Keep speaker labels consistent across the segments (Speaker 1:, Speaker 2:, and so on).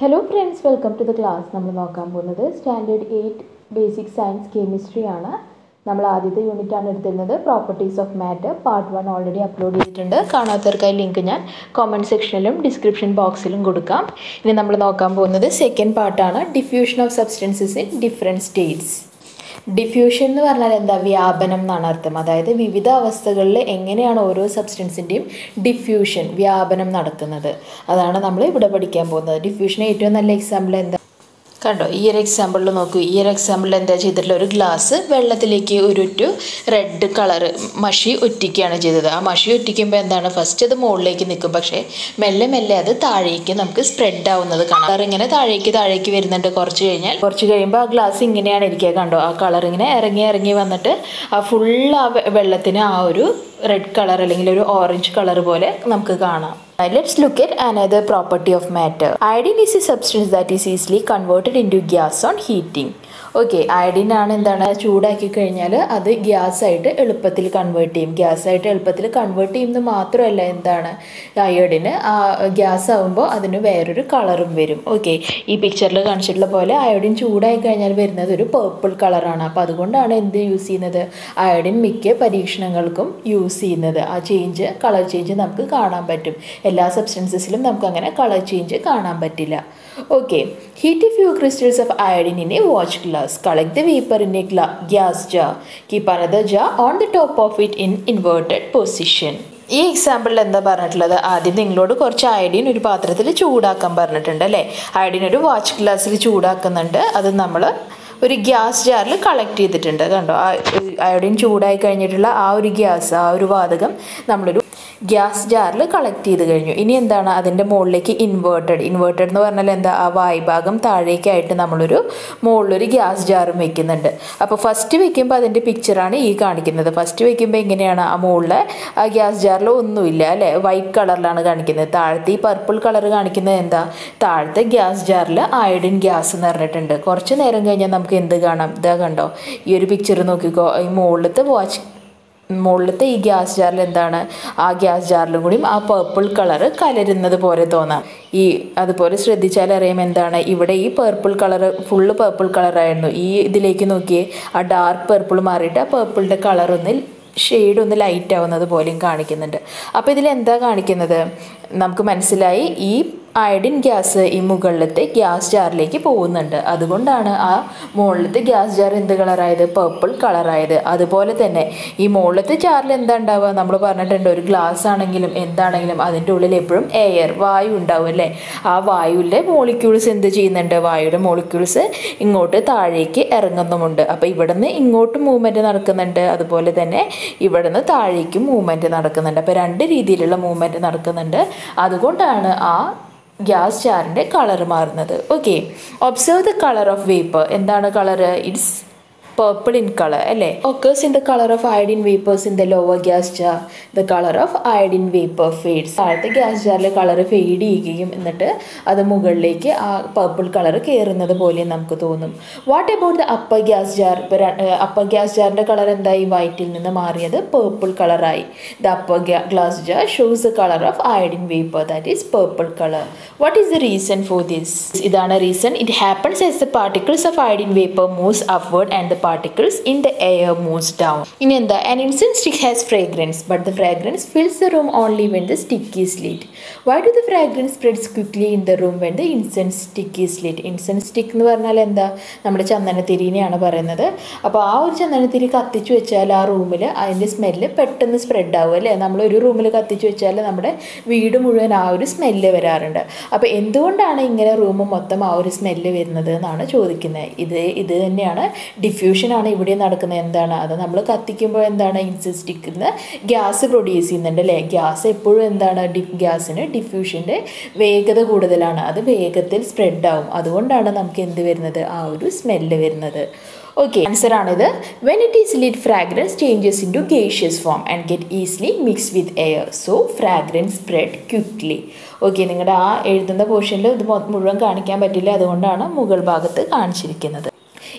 Speaker 1: Hello friends welcome to the class നമ്മൾ നോക്കാൻ പോകുന്നത് standard eight basic science chemistry ആണ് നമ്മൾ ആദ്യത്തെ യൂണിറ്റ് ആണ് എടുത്തിരുന്നത് properties of matter part one already upload ചെയ്തിട്ടുണ്ട് കാണാത്തവർക്കായി ലിങ്ക് ഞാൻ കോമൻറ്റ് സെക്ഷനിലും ഡിസ്ക്രിപ്ഷൻ ബോക്സിലും കൊടുക്കാം ഇനി നമ്മൾ നോക്കാൻ പോകുന്നത് സെക്കൻഡ് പാർട്ടാണ് diffusion of substances in different states diffusion എന്ന് പറഞ്ഞാൽ എന്താ വ്യാപനം എന്നാണ് അർത്ഥം അതായത് വിവിധ അവസ്ഥകളിൽ എങ്ങനെയാണ് ഓരോ സബ്സ്റ്റൻസിൻ്റെയും ഡിഫ്യൂഷൻ വ്യാപനം നടക്കുന്നത് അതാണ് നമ്മൾ ഇവിടെ പഠിക്കാൻ പോകുന്നത് ഡിഫ്യൂഷൻ ഏറ്റവും നല്ല എക്സാമ്പിൾ എന്താ കണ്ടോ ഈ ഒരു എക്സാമ്പിളിൽ നോക്കൂ ഈ ഒരു എക്സാമ്പിളിൽ എന്താ ചെയ്തിട്ടുള്ള ഒരു ഗ്ലാസ് വെള്ളത്തിലേക്ക് ഒരുറ്റു റെഡ് കളർ മഷി ഒറ്റിക്കുകയാണ് ചെയ്തത് ആ മഷി ഒറ്റിക്കുമ്പോൾ എന്താണ് ഫസ്റ്റ് അത് മുകളിലേക്ക് നിൽക്കും പക്ഷേ മെല്ലെ മെല്ലെ അത് താഴേക്ക് നമുക്ക് സ്പ്രെഡ് ആവുന്നത് കാണാം കളർ ഇങ്ങനെ താഴേക്ക് താഴേക്ക് വരുന്നുണ്ട് കുറച്ച് കഴിഞ്ഞാൽ കുറച്ച് കഴിയുമ്പോൾ ആ ഗ്ലാസ് ഇങ്ങനെയാണ് ഇരിക്കുക കണ്ടോ ആ കളർ ഇങ്ങനെ ഇറങ്ങി ഇറങ്ങി വന്നിട്ട് ആ ഫുൾ ആ വെള്ളത്തിന് ആ ഒരു റെഡ് കളർ അല്ലെങ്കിൽ ഒരു ഓറഞ്ച് കളർ പോലെ നമുക്ക് കാണാം Let's look at another property of matter. Iodine is a substance that is easily converted into gas on heating. Okay iodine ആണ് എന്താണ് ചൂടാക്കി കഴിഞ്ഞാൽ അത് ഗ്യാസ് ആയിട്ട് എളുപ്പത്തിൽ കൺവേർട്ട് ചെയ്യും ഗ്യാസ് ആയിട്ട് എളുപ്പത്തിൽ കൺവേർട്ട് ചെയ്യുന്നത് മാത്രമല്ല എന്താണ് അയോഡിന് ആ ഗ്യാസ് ആകുമ്പോൾ അതിന് വേറൊരു കളറും വരും ഓക്കെ ഈ പിക്ചറിൽ കാണിച്ചിട്ടുള്ള പോലെ അയോഡിൻ ചൂടായി കഴിഞ്ഞാൽ വരുന്നത് ഒരു പേർപ്പിൾ കളറാണ് അപ്പോൾ അതുകൊണ്ടാണ് എന്ത് യൂസ് ചെയ്യുന്നത് അയോഡിൻ മിക്ക പരീക്ഷണങ്ങൾക്കും യൂസ് ചെയ്യുന്നത് ആ ചേഞ്ച് കളർ ചേഞ്ച് നമുക്ക് കാണാൻ പറ്റും എല്ലാ സബ്സ്റ്റൻസസിലും നമുക്ക് അങ്ങനെ കളർ ചേഞ്ച് കാണാൻ പറ്റില്ല okay heat a few crystals of iodine in a watch glass collect the vapour in a gas jar keep another jar on the top of it in inverted position ഈ എക്സാമ്പിളിൽ എന്താ പറഞ്ഞിട്ടുള്ളത് ആദ്യം നിങ്ങളോട് കുറച്ച് iodine ഒരു പാത്രത്തിൽ ചൂടാക്കാൻ പറഞ്ഞിട്ടുണ്ട് അല്ലേ അയഡിൻ ഒരു വാച്ച് ഗ്ലാസ്സിൽ ചൂടാക്കുന്നുണ്ട് അത് നമ്മൾ ഒരു ഗ്യാസ് ജാറിൽ കളക്ട് ചെയ്തിട്ടുണ്ട് കണ്ടോ ആ അയോഡിൻ ചൂടായി കഴിഞ്ഞിട്ടുള്ള ആ ഒരു ഗ്യാസ് ആ ഒരു വാതകം നമ്മളൊരു ഗ്യാസ് ജാറിൽ കളക്ട് ചെയ്ത് കഴിഞ്ഞു ഇനി എന്താണ് അതിൻ്റെ മുകളിലേക്ക് ഇൻവേർട്ടഡ് ഇൻവേർട്ടഡ് എന്ന് പറഞ്ഞാൽ എന്താ ആ വായുഭാഗം താഴേക്കായിട്ട് നമ്മളൊരു മുകളിലൊരു ഗ്യാസ് ജാറും വെക്കുന്നുണ്ട് അപ്പോൾ ഫസ്റ്റ് വെക്കുമ്പോൾ അതിൻ്റെ പിക്ചറാണ് ഈ കാണിക്കുന്നത് ഫസ്റ്റ് വെക്കുമ്പോൾ എങ്ങനെയാണ് ആ മുകളിൽ ആ ഗ്യാസ് ജാറിൽ ഒന്നുമില്ല അല്ലേ വൈറ്റ് കളറിലാണ് കാണിക്കുന്നത് താഴത്തെ ഈ പർപ്പിൾ കളർ കാണിക്കുന്നത് എന്താ താഴത്തെ ഗ്യാസ് ജാറിൽ അയഡിൻ ഗ്യാസ് എന്ന് പറഞ്ഞിട്ടുണ്ട് കുറച്ച് നേരം കഴിഞ്ഞാൽ നമുക്ക് എന്ത് കാണാം ഇതാ കണ്ടോ ഈ ഒരു പിക്ചർ നോക്കിക്കോ ഈ മുകളിലത്തെ വാച്ച് മുകളിലത്തെ ഈ ഗ്യാസ് ജാറിൽ എന്താണ് ആ ഗ്യാസ് ജാറിലും കൂടിയും ആ പേർപ്പിൾ കളർ കലരുന്നത് പോലെ തോന്നാം ഈ അതുപോലെ ശ്രദ്ധിച്ചാൽ അറിയാം എന്താണ് ഇവിടെ ഈ പേർപ്പിൾ കളർ ഫുള്ള് പേർപ്പിൾ കളറായിരുന്നു ഈ ഇതിലേക്ക് നോക്കിയേ ആ ഡാർക്ക് പേർപ്പിൾ മാറിയിട്ട് ആ പേർപ്പിളിൻ്റെ കളർ ഒന്ന് ഷെയ്ഡ് ഒന്ന് ലൈറ്റ് ആവുന്നത് പോലെയും കാണിക്കുന്നുണ്ട് അപ്പോൾ ഇതിൽ എന്താ കാണിക്കുന്നത് നമുക്ക് മനസ്സിലായി ഈ അയഡിൻ ഗ്യാസ് ഈ മുകളിലത്തെ ഗ്യാസ് ജാറിലേക്ക് പോകുന്നുണ്ട് അതുകൊണ്ടാണ് ആ മുകളിലത്തെ ഗ്യാസ് ജാർ എന്ത് കളറായത് പേർപ്പിൾ കളറായത് അതുപോലെ തന്നെ ഈ മുകളിലത്തെ ജാറിൽ എന്താ ഉണ്ടാവുക നമ്മൾ പറഞ്ഞിട്ടുണ്ട് ഒരു ഗ്ലാസ് ആണെങ്കിലും എന്താണെങ്കിലും അതിൻ്റെ ഉള്ളിൽ എപ്പോഴും എയർ വായു ഉണ്ടാവും അല്ലേ ആ വായുവിലെ മോളിക്യൂൾസ് എന്ത് ചെയ്യുന്നുണ്ട് വായുവിൻ്റെ മോളിക്യൂൾസ് ഇങ്ങോട്ട് താഴേക്ക് ഇറങ്ങുന്നുമുണ്ട് അപ്പോൾ ഇവിടുന്ന് ഇങ്ങോട്ട് മൂവ്മെൻറ്റ് നടക്കുന്നുണ്ട് അതുപോലെ തന്നെ ഇവിടുന്ന് താഴേക്കും മൂവ്മെൻറ്റ് നടക്കുന്നുണ്ട് അപ്പോൾ രണ്ട് രീതിയിലുള്ള മൂവ്മെൻറ്റ് നടക്കുന്നുണ്ട് അതുകൊണ്ടാണ് ആ ഗ്യാസ് ജാറിൻ്റെ കളർ മാറുന്നത് okay observe the colour of vapour എന്താണ് colour it's purple in color അല്ലേ occurs in the color of iodine vapors in the lower gas jar the color of iodine vapor fades താഴത്തെ gas ജാറിലെ colour fade ചെയ്യുകയും എന്നിട്ട് അത് മുകളിലേക്ക് ആ purple colour കയറുന്നത് പോലെ നമുക്ക് തോന്നും what about the upper gas jar ഇപ്പോൾ അപ്പർ ഗ്യാസ് ജാറിൻ്റെ കളർ എന്തായി വൈറ്റിൽ നിന്ന് മാറിയത് പേർപ്പിൾ കളറായി the upper glass jar shows the colour of iodine vapour that is purple colour what is the reason for this ഇതാണ് reason it happens as the particles of iodine vapour moves upward and the particles in the air moves down. ഇനി എന്താ an incense stick has fragrance but the fragrance fills the room only when the stick is lit. Why do the fragrance spreads quickly in the room when the incense stick is lit? Incense stick എന്ന് പറഞ്ഞാൽ എന്താ നമ്മുടെ ചന്ദനത്തിരിനെയാണ് പറയുന്നത് അപ്പോൾ ആ ഒരു ചന്ദനത്തിരി കത്തിച്ചു വെച്ചാൽ ആ റൂമിൽ അതിൻ്റെ സ്മെല്ല് പെട്ടെന്ന് സ്പ്രെഡ് ആവും അല്ലേ നമ്മൾ ഒരു റൂമിൽ കത്തിച്ചു വെച്ചാൽ നമ്മുടെ വീട് മുഴുവൻ ആ ഒരു സ്മെല്ല് വരാറുണ്ട് അപ്പോൾ എന്തുകൊണ്ടാണ് ഇങ്ങനെ റൂം മൊത്തം ആ ഒരു സ്മെല്ല് വരുന്നത് എന്നാണ് ചോദിക്കുന്നത് ഇത് ഇത് തന്നെയാണ് ഡിഫ്യൂഷൻ ആണ് ഇവിടെ നടക്കുന്നത് എന്താണ് അത് നമ്മൾ കത്തിക്കുമ്പോൾ എന്താണ് ഇൻസിസ്റ്റിക്കിൽ നിന്ന് ഗ്യാസ് പ്രൊഡ്യൂസ് ചെയ്യുന്നുണ്ട് അല്ലേ ഗ്യാസ് എപ്പോഴും എന്താണ് ഡി ഗ്യാസിന് ഡിഫ്യൂഷൻ്റെ വേഗത കൂടുതലാണ് അത് വേഗത്തിൽ സ്പ്രെഡ് ആവും അതുകൊണ്ടാണ് നമുക്ക് എന്ത് വരുന്നത് ആ ഒരു സ്മെല്ല് വരുന്നത് ഓക്കെ ആൻസർ ആണിത് when it is lit fragrance changes into gaseous form and get easily mix with air so fragrance spread quickly okay നിങ്ങളുടെ ആ എഴുതുന്ന പോർഷനിൽ ഇത് മുഴുവൻ കാണിക്കാൻ പറ്റില്ല അതുകൊണ്ടാണ് മുകൾ ഭാഗത്ത് കാണിച്ചിരിക്കുന്നത്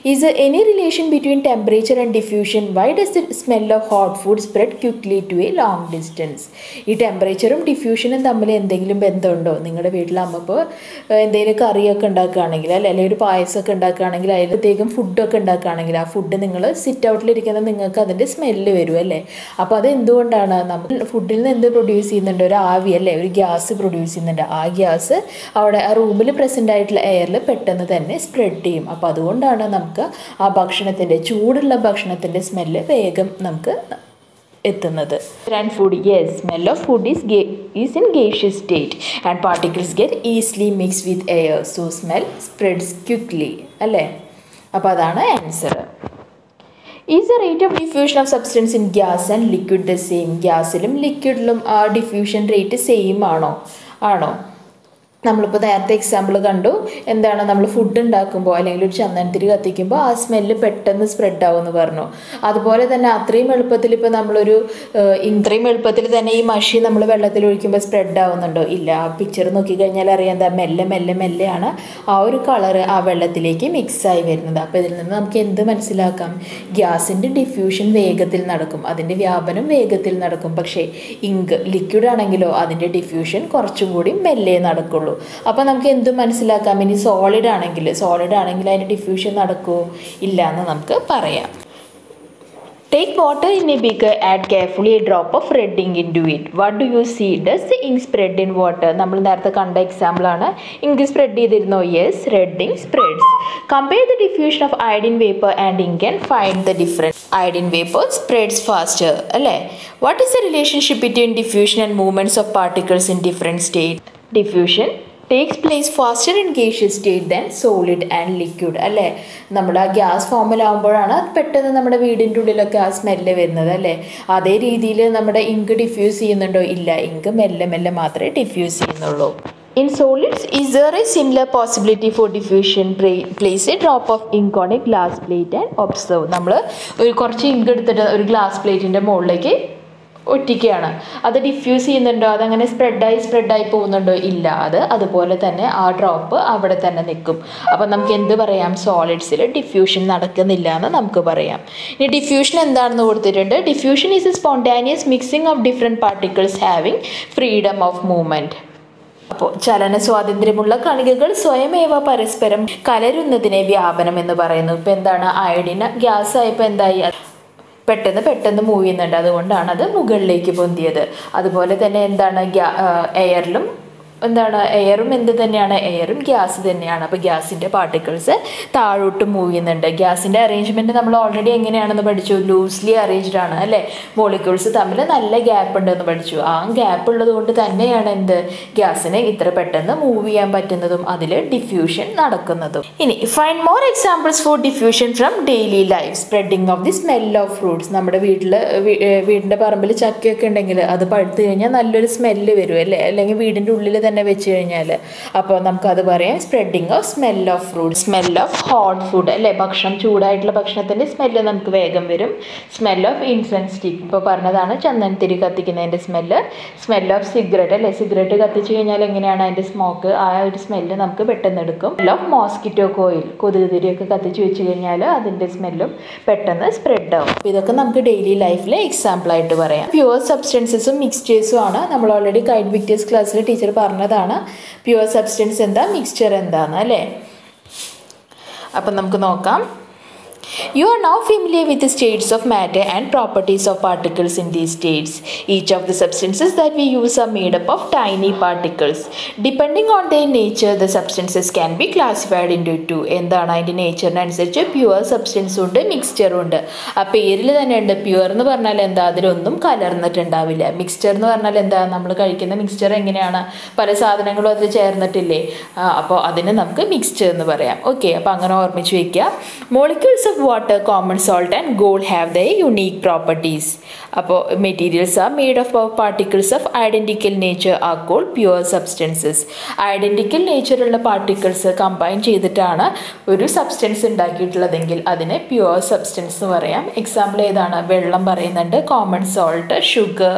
Speaker 1: is any relation between temperature and diffusion why does the smell of hot food spread quickly to a long distance ഈ ടെമ്പറേച്ചറും ഡിഫ്യൂഷനും തമ്മിൽ എന്തെങ്കിലും ബന്ധമുണ്ടോ നിങ്ങളുടെ വീട്ടിലമ്മ ഇപ്പോൾ എന്തെങ്കിലും കറിയൊക്കെ ഉണ്ടാക്കുകയാണെങ്കിൽ അല്ലെ അല്ലെങ്കിൽ ഒരു പായസമൊക്കെ ഉണ്ടാക്കുകയാണെങ്കിൽ അതിലത്തേക്കും ഫുഡൊക്കെ ഉണ്ടാക്കുകയാണെങ്കിൽ ആ ഫുഡ് നിങ്ങൾ സിറ്റ് ഔട്ടിലിരിക്കുന്ന നിങ്ങൾക്ക് അതിൻ്റെ സ്മെല്ല് വരും അല്ലേ അപ്പോൾ അത് എന്തുകൊണ്ടാണ് നമ്മൾ ഫുഡിൽ നിന്ന് എന്ത് പ്രൊഡ്യൂസ് ചെയ്യുന്നുണ്ട് ഒരു ആവി അല്ലേ ഒരു ഗ്യാസ് പ്രൊഡ്യൂസ് ചെയ്യുന്നുണ്ട് ആ ഗ്യാസ് അവിടെ ആ റൂമിൽ പ്രസൻ്റ് ആയിട്ടുള്ള എയറിൽ പെട്ടെന്ന് തന്നെ സ്പ്രെഡ് ചെയ്യും അപ്പോൾ അതുകൊണ്ടാണ് നമുക്ക് ആ ഭക്ഷണത്തിൻ്റെ ചൂടുള്ള ഭക്ഷണത്തിൻ്റെ സ്മെല്ല് വേഗം നമുക്ക് എത്തുന്നത് and food yes smell of food is ഗേ is in gaseous state and particles get easily mix with air so smell spreads quickly അല്ലേ അപ്പോൾ അതാണ് answer is the rate of diffusion of substance in gas and liquid the same ഗ്യാസിലും ലിക്വിഡിലും ആ diffusion rate same ആണോ ആണോ നമ്മളിപ്പോൾ നേരത്തെ എക്സാമ്പിൾ കണ്ടു എന്താണ് നമ്മൾ ഫുഡ് ഉണ്ടാക്കുമ്പോൾ അല്ലെങ്കിൽ ഒരു ചന്ദനത്തിരി കത്തിക്കുമ്പോൾ ആ സ്മെല്ല് പെട്ടെന്ന് സ്പ്രെഡ് ആവുമെന്ന് പറഞ്ഞു അതുപോലെ തന്നെ അത്രയും എളുപ്പത്തിൽ ഇപ്പോൾ നമ്മളൊരു ഏഹ്, ഇത്രയും എളുപ്പത്തിൽ തന്നെ ഈ മഷി നമ്മൾ വെള്ളത്തിൽ ഒഴിക്കുമ്പോൾ സ്പ്രെഡ് ആവുന്നുണ്ടോ ഇല്ല ആ പിക്ചർ നോക്കിക്കഴിഞ്ഞാൽ അറിയാം എന്താ മെല്ലെ മെല്ലെ മെല്ലെയാണ് ആ ഒരു കളറ് ആ വെള്ളത്തിലേക്ക് മിക്സ് ആയി വരുന്നത് അപ്പോൾ ഇതിൽ നിന്ന് നമുക്ക് എന്ത് മനസ്സിലാക്കാം ഗ്യാസിൻ്റെ ഡിഫ്യൂഷൻ വേഗത്തിൽ നടക്കും അതിൻ്റെ വ്യാപനം വേഗത്തിൽ നടക്കും പക്ഷേ ഇങ്ക് ലിക്വിഡ് ആണെങ്കിലോ അതിൻ്റെ ഡിഫ്യൂഷൻ കുറച്ചും കൂടി മെല്ലെ നടക്കുള്ളൂ അപ്പോൾ നമുക്ക് എന്ത് മനസ്സിലാക്കാം ഇനി സോളിഡ് ആണെങ്കിൽ സോളിഡ് ആണെങ്കിൽ അതിൻ്റെ ഡിഫ്യൂഷൻ നടക്കുമോ ഇല്ല എന്ന് നമുക്ക് പറയാം Take water in a beaker, add carefully a drop of red ink into it. What do you see? Does the ink spread in water? നമ്മൾ നേരത്തെ കണ്ട എക്സാമ്പിൾ ആണ് ഇങ്ക് സ്പ്രെഡ് ചെയ്തിരുന്നോ yes red ink spreads compare the diffusion of iodine vapour and ink and find the difference iodine vapour spreads faster അല്ലേ what is the relationship between diffusion and movements of particles in different state diffusion takes place faster in gaseous state than solid and liquid അല്ലേ നമ്മുടെ ആ gas ഫോമിലാവുമ്പോഴാണ് പെട്ടെന്ന് നമ്മുടെ വീടിൻ്റെ ഉള്ളിലൊക്കെ ആ smell വരുന്നത് അല്ലേ അതേ രീതിയിൽ നമ്മുടെ ഇങ്ക് ഡിഫ്യൂസ് ചെയ്യുന്നുണ്ടോ ഇല്ല ഇങ്ക് മെല്ലെ മെല്ലെ മാത്രമേ ഡിഫ്യൂസ് ചെയ്യുന്നുള്ളൂ in solids is there a similar possibility for diffusion place a drop of ink on a glass plate and observe നമ്മൾ ഒരു കുറച്ച് ഇങ്ക് എടുത്തിട്ട് ഒരു ഗ്ലാസ് പ്ലേറ്റിൻ്റെ മുകളിലേക്ക് ഒറ്റിക്കുകയാണ് അത് ഡിഫ്യൂസ് ചെയ്യുന്നുണ്ടോ അതങ്ങനെ സ്പ്രെഡായി സ്പ്രെഡായി പോകുന്നുണ്ടോ ഇല്ല അത് അതുപോലെ തന്നെ ആ ഡ്രോപ്പ് അവിടെ തന്നെ നിൽക്കും അപ്പം നമുക്ക് എന്ത് പറയാം സോളിഡ്സിൽ ഡിഫ്യൂഷൻ നടക്കുന്നില്ല എന്ന് നമുക്ക് പറയാം ഇനി ഡിഫ്യൂഷൻ എന്താണെന്ന് കൊടുത്തിട്ടുണ്ട് diffusion is a spontaneous mixing of different particles having freedom of movement അപ്പോൾ ചലന സ്വാതന്ത്ര്യമുള്ള കണികകൾ സ്വയമേവ പരസ്പരം കലരുന്നതിനെ വ്യാപനം എന്ന് പറയുന്നു ഇപ്പം എന്താണ് അയഡിന് ഗ്യാസ് ആയപ്പോൾ എന്തായി പെട്ടെന്ന് പെട്ടെന്ന് മൂവ് ചെയ്യുന്നുണ്ട് അതുകൊണ്ടാണ് അത് മുകളിലേക്ക് പൊന്തിയത് അതുപോലെ തന്നെ എന്താണ് ഗ്യാ എയറിലും എന്താണ് എയറും എന്ത് തന്നെയാണ് എയറും ഗ്യാസ് തന്നെയാണ് അപ്പോൾ ഗ്യാസിൻ്റെ പാർട്ടിക്കിൾസ് താഴോട്ട് മൂവ് ചെയ്യുന്നുണ്ട് ഗ്യാസിൻ്റെ അറേഞ്ച്മെൻറ്റ് നമ്മൾ ഓൾറെഡി എങ്ങനെയാണെന്ന് പഠിച്ചു ലൂസ്ലി അറേഞ്ച്ഡ് ആണ് അല്ലേ മോളിക്യൂൾസ് തമ്മിൽ നല്ല ഗ്യാപ്പ് ഉണ്ടെന്ന് പഠിച്ചു ആ ഗ്യാപ്പ് ഉള്ളത് കൊണ്ട് തന്നെയാണ് എന്ത് ഗ്യാസിന് ഇത്ര പെട്ടെന്ന് മൂവ് ചെയ്യാൻ പറ്റുന്നതും അതിൽ ഡിഫ്യൂഷൻ നടക്കുന്നതും ഇനി find more examples for diffusion from daily life spreading of the smell of fruits നമ്മുടെ വീട്ടിൽ വീടിൻ്റെ പറമ്പിൽ ചക്കയൊക്കെ ഉണ്ടെങ്കിൽ അത് പഴുത്ത് കഴിഞ്ഞാൽ നല്ലൊരു സ്മെല്ല് വരും അല്ലേ അല്ലെങ്കിൽ വീടിൻ്റെ ഉള്ളിൽ തന്നെ വെച്ച് കഴിഞ്ഞാൽ അപ്പോൾ നമുക്കത് പറയാം spreading of smell of fruit smell of hot food അല്ലേ ഭക്ഷണം ചൂടായിട്ടുള്ള ഭക്ഷണത്തിൻ്റെ സ്മെല്ല് നമുക്ക് വേഗം വരും സ്മെൽ ഓഫ് ഇൻസെൻസ് സ്റ്റിക്ക് ഇപ്പോൾ പറഞ്ഞതാണ് ചന്ദനത്തിരി കത്തിക്കുന്നതിൻ്റെ സ്മെല്ല് സ്മെൽ ഓഫ് സിഗരറ്റ് അല്ലേ സിഗരറ്റ് കത്തിച്ച് കഴിഞ്ഞാൽ എങ്ങനെയാണ് അതിൻ്റെ സ്മോക്ക് ആ ഒരു സ്മെല്ല് നമുക്ക് പെട്ടെന്ന് എടുക്കും സ്മെൽ ഓഫ് മോസ്കിറ്റോ കോയിൽ കൊതുക് തിരിയൊക്കെ കത്തിച്ച് വെച്ച് കഴിഞ്ഞാൽ അതിൻ്റെ സ്മെല്ലും പെട്ടെന്ന് സ്പ്രെഡ് ആവും അപ്പോൾ ഇതൊക്കെ നമുക്ക് ഡെയിലി ലൈഫിലെ എക്സാമ്പിൾ ആയിട്ട് പറയാം പ്യുവർ സബ്സ്റ്റൻസസും മിക്സ്ചേഴ്സും ആണ് നമ്മൾ ഓൾറെഡി കൈഡ് വിക്ടേഴ്സ് ക്ലാസ്സിൽ ടീച്ചർ പറഞ്ഞതാണ് പ്യുവർ സബ്സ്റ്റൻസ് എന്താ മിക്സ്ചർ എന്താന്ന് അല്ലേ അപ്പം നമുക്ക് നോക്കാം You are now familiar with the states of matter and properties of particles in these states. Each of the substances that we use are made up of tiny particles. Depending on their nature, the substances can be classified into two. എന്താണ് അതിൻ്റെ നേച്ചറിനനുസരിച്ച് pure സബ്സ്റ്റൻസും ഉണ്ട് മിക്സ്ചറും ഉണ്ട് ആ പേരിൽ തന്നെ ഉണ്ട് pure എന്ന് പറഞ്ഞാൽ എന്താ അതിലൊന്നും കലർന്നിട്ടുണ്ടാവില്ല മിക്സ്ചർ എന്ന് പറഞ്ഞാൽ എന്താ നമ്മൾ കഴിക്കുന്ന മിക്സ്ചർ എങ്ങനെയാണ് പല സാധനങ്ങളും അതിൽ ചേർന്നിട്ടില്ലേ അപ്പോൾ അതിന് നമുക്ക് മിക്സ്ചർ എന്ന് പറയാം ഓക്കെ അപ്പോൾ അങ്ങനെ ഓർമ്മിച്ച് വയ്ക്കുക molecules of water common salt and gold have the unique properties അപ്പോൾ materials are made of particles of identical nature are called pure substances identical നേച്ചറുള്ള പാർട്ടിക്കിൾസ് കമ്പൈൻ ചെയ്തിട്ടാണ് ഒരു സബ്സ്റ്റൻസ് ഉണ്ടാക്കിയിട്ടുള്ളതെങ്കിൽ അതിനെ പ്യുവർ സബ്സ്റ്റൻസ് എന്ന് പറയാം എക്സാമ്പിൾ ഏതാണ് വെള്ളം പറയുന്നുണ്ട് കോമൺ സോൾട്ട് ഷുഗർ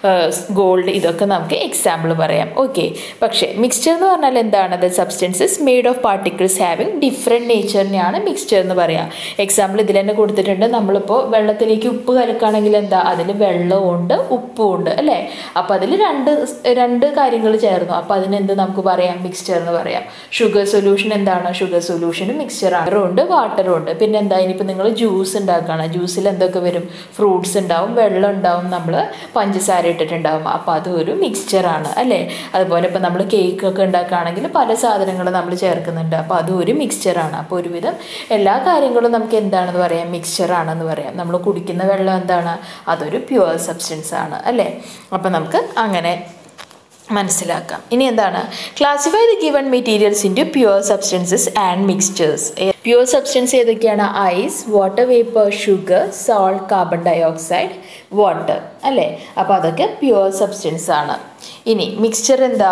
Speaker 1: ഗോൾഡ് ഇതൊക്കെ നമുക്ക് എക്സാമ്പിൾ പറയാം ഓക്കെ പക്ഷേ മിക്സ്ചർ എന്ന് പറഞ്ഞാൽ എന്താണത് substances made of particles having different നേച്ചറിനെയാണ് മിക്സ്ചർ എന്ന് പറയാം എക്സാമ്പിൾ ഇതിൽ തന്നെ കൊടുത്തിട്ടുണ്ട് നമ്മളിപ്പോൾ വെള്ളത്തിലേക്ക് ഉപ്പ് കലക്കുകയാണെങ്കിൽ എന്താ അതിൽ വെള്ളവും ഉണ്ട് ഉപ്പും ഉണ്ട് അല്ലേ അപ്പോൾ അതിൽ രണ്ട് രണ്ട് കാര്യങ്ങൾ ചേർന്നു അപ്പോൾ അതിനെന്ത് നമുക്ക് പറയാം മിക്സ്ചർ എന്ന് പറയാം ഷുഗർ സൊല്യൂഷൻ എന്താണ് ഷുഗർ സൊല്യൂഷനും മിക്സ്ചറാണ് ഉണ്ട് വാട്ടറും ഉണ്ട് പിന്നെ എന്താ ഇനിയിപ്പോൾ നിങ്ങൾ ജ്യൂസ് ഉണ്ടാക്കുകയാണ് ജ്യൂസിൽ എന്തൊക്കെ വരും ഫ്രൂട്ട്സ് ഉണ്ടാവും വെള്ളം ഉണ്ടാവും നമ്മൾ പഞ്ചസാര ഇട്ടിട്ടുണ്ടാവും അപ്പോൾ അത് ഒരു മിക്സ്ചറാണ് അല്ലേ അതുപോലെ ഇപ്പോൾ നമ്മൾ കേക്ക് ഒക്കെ ഉണ്ടാക്കുകയാണെങ്കിൽ പല സാധനങ്ങളും നമ്മൾ ചേർക്കുന്നുണ്ട് അപ്പോൾ അതും ഒരു മിക്സ്ചറാണ് അപ്പോൾ ഒരുവിധം എല്ലാ കാര്യങ്ങളും നമുക്ക് എന്താണെന്ന് പറയാം മിക്സ്ചറാണെന്ന് പറയാം നമ്മൾ കുടിക്കുന്ന വെള്ളം എന്താണ് അതൊരു പ്യുവർ സബ്സ്റ്റൻസ് ആണ് അല്ലേ അപ്പോൾ നമുക്ക് അങ്ങനെ മനസ്സിലാക്കാം ഇനി എന്താണ് classify the given materials into pure substances and mixtures pure substance ഏതൊക്കെയാണ് ice water vapour sugar salt carbon dioxide water അല്ലേ അപ്പോൾ അതൊക്കെ പ്യുവർ സബ്സ്റ്റൻസ് ആണ് ഇനി മിക്സ്ചർ എന്താ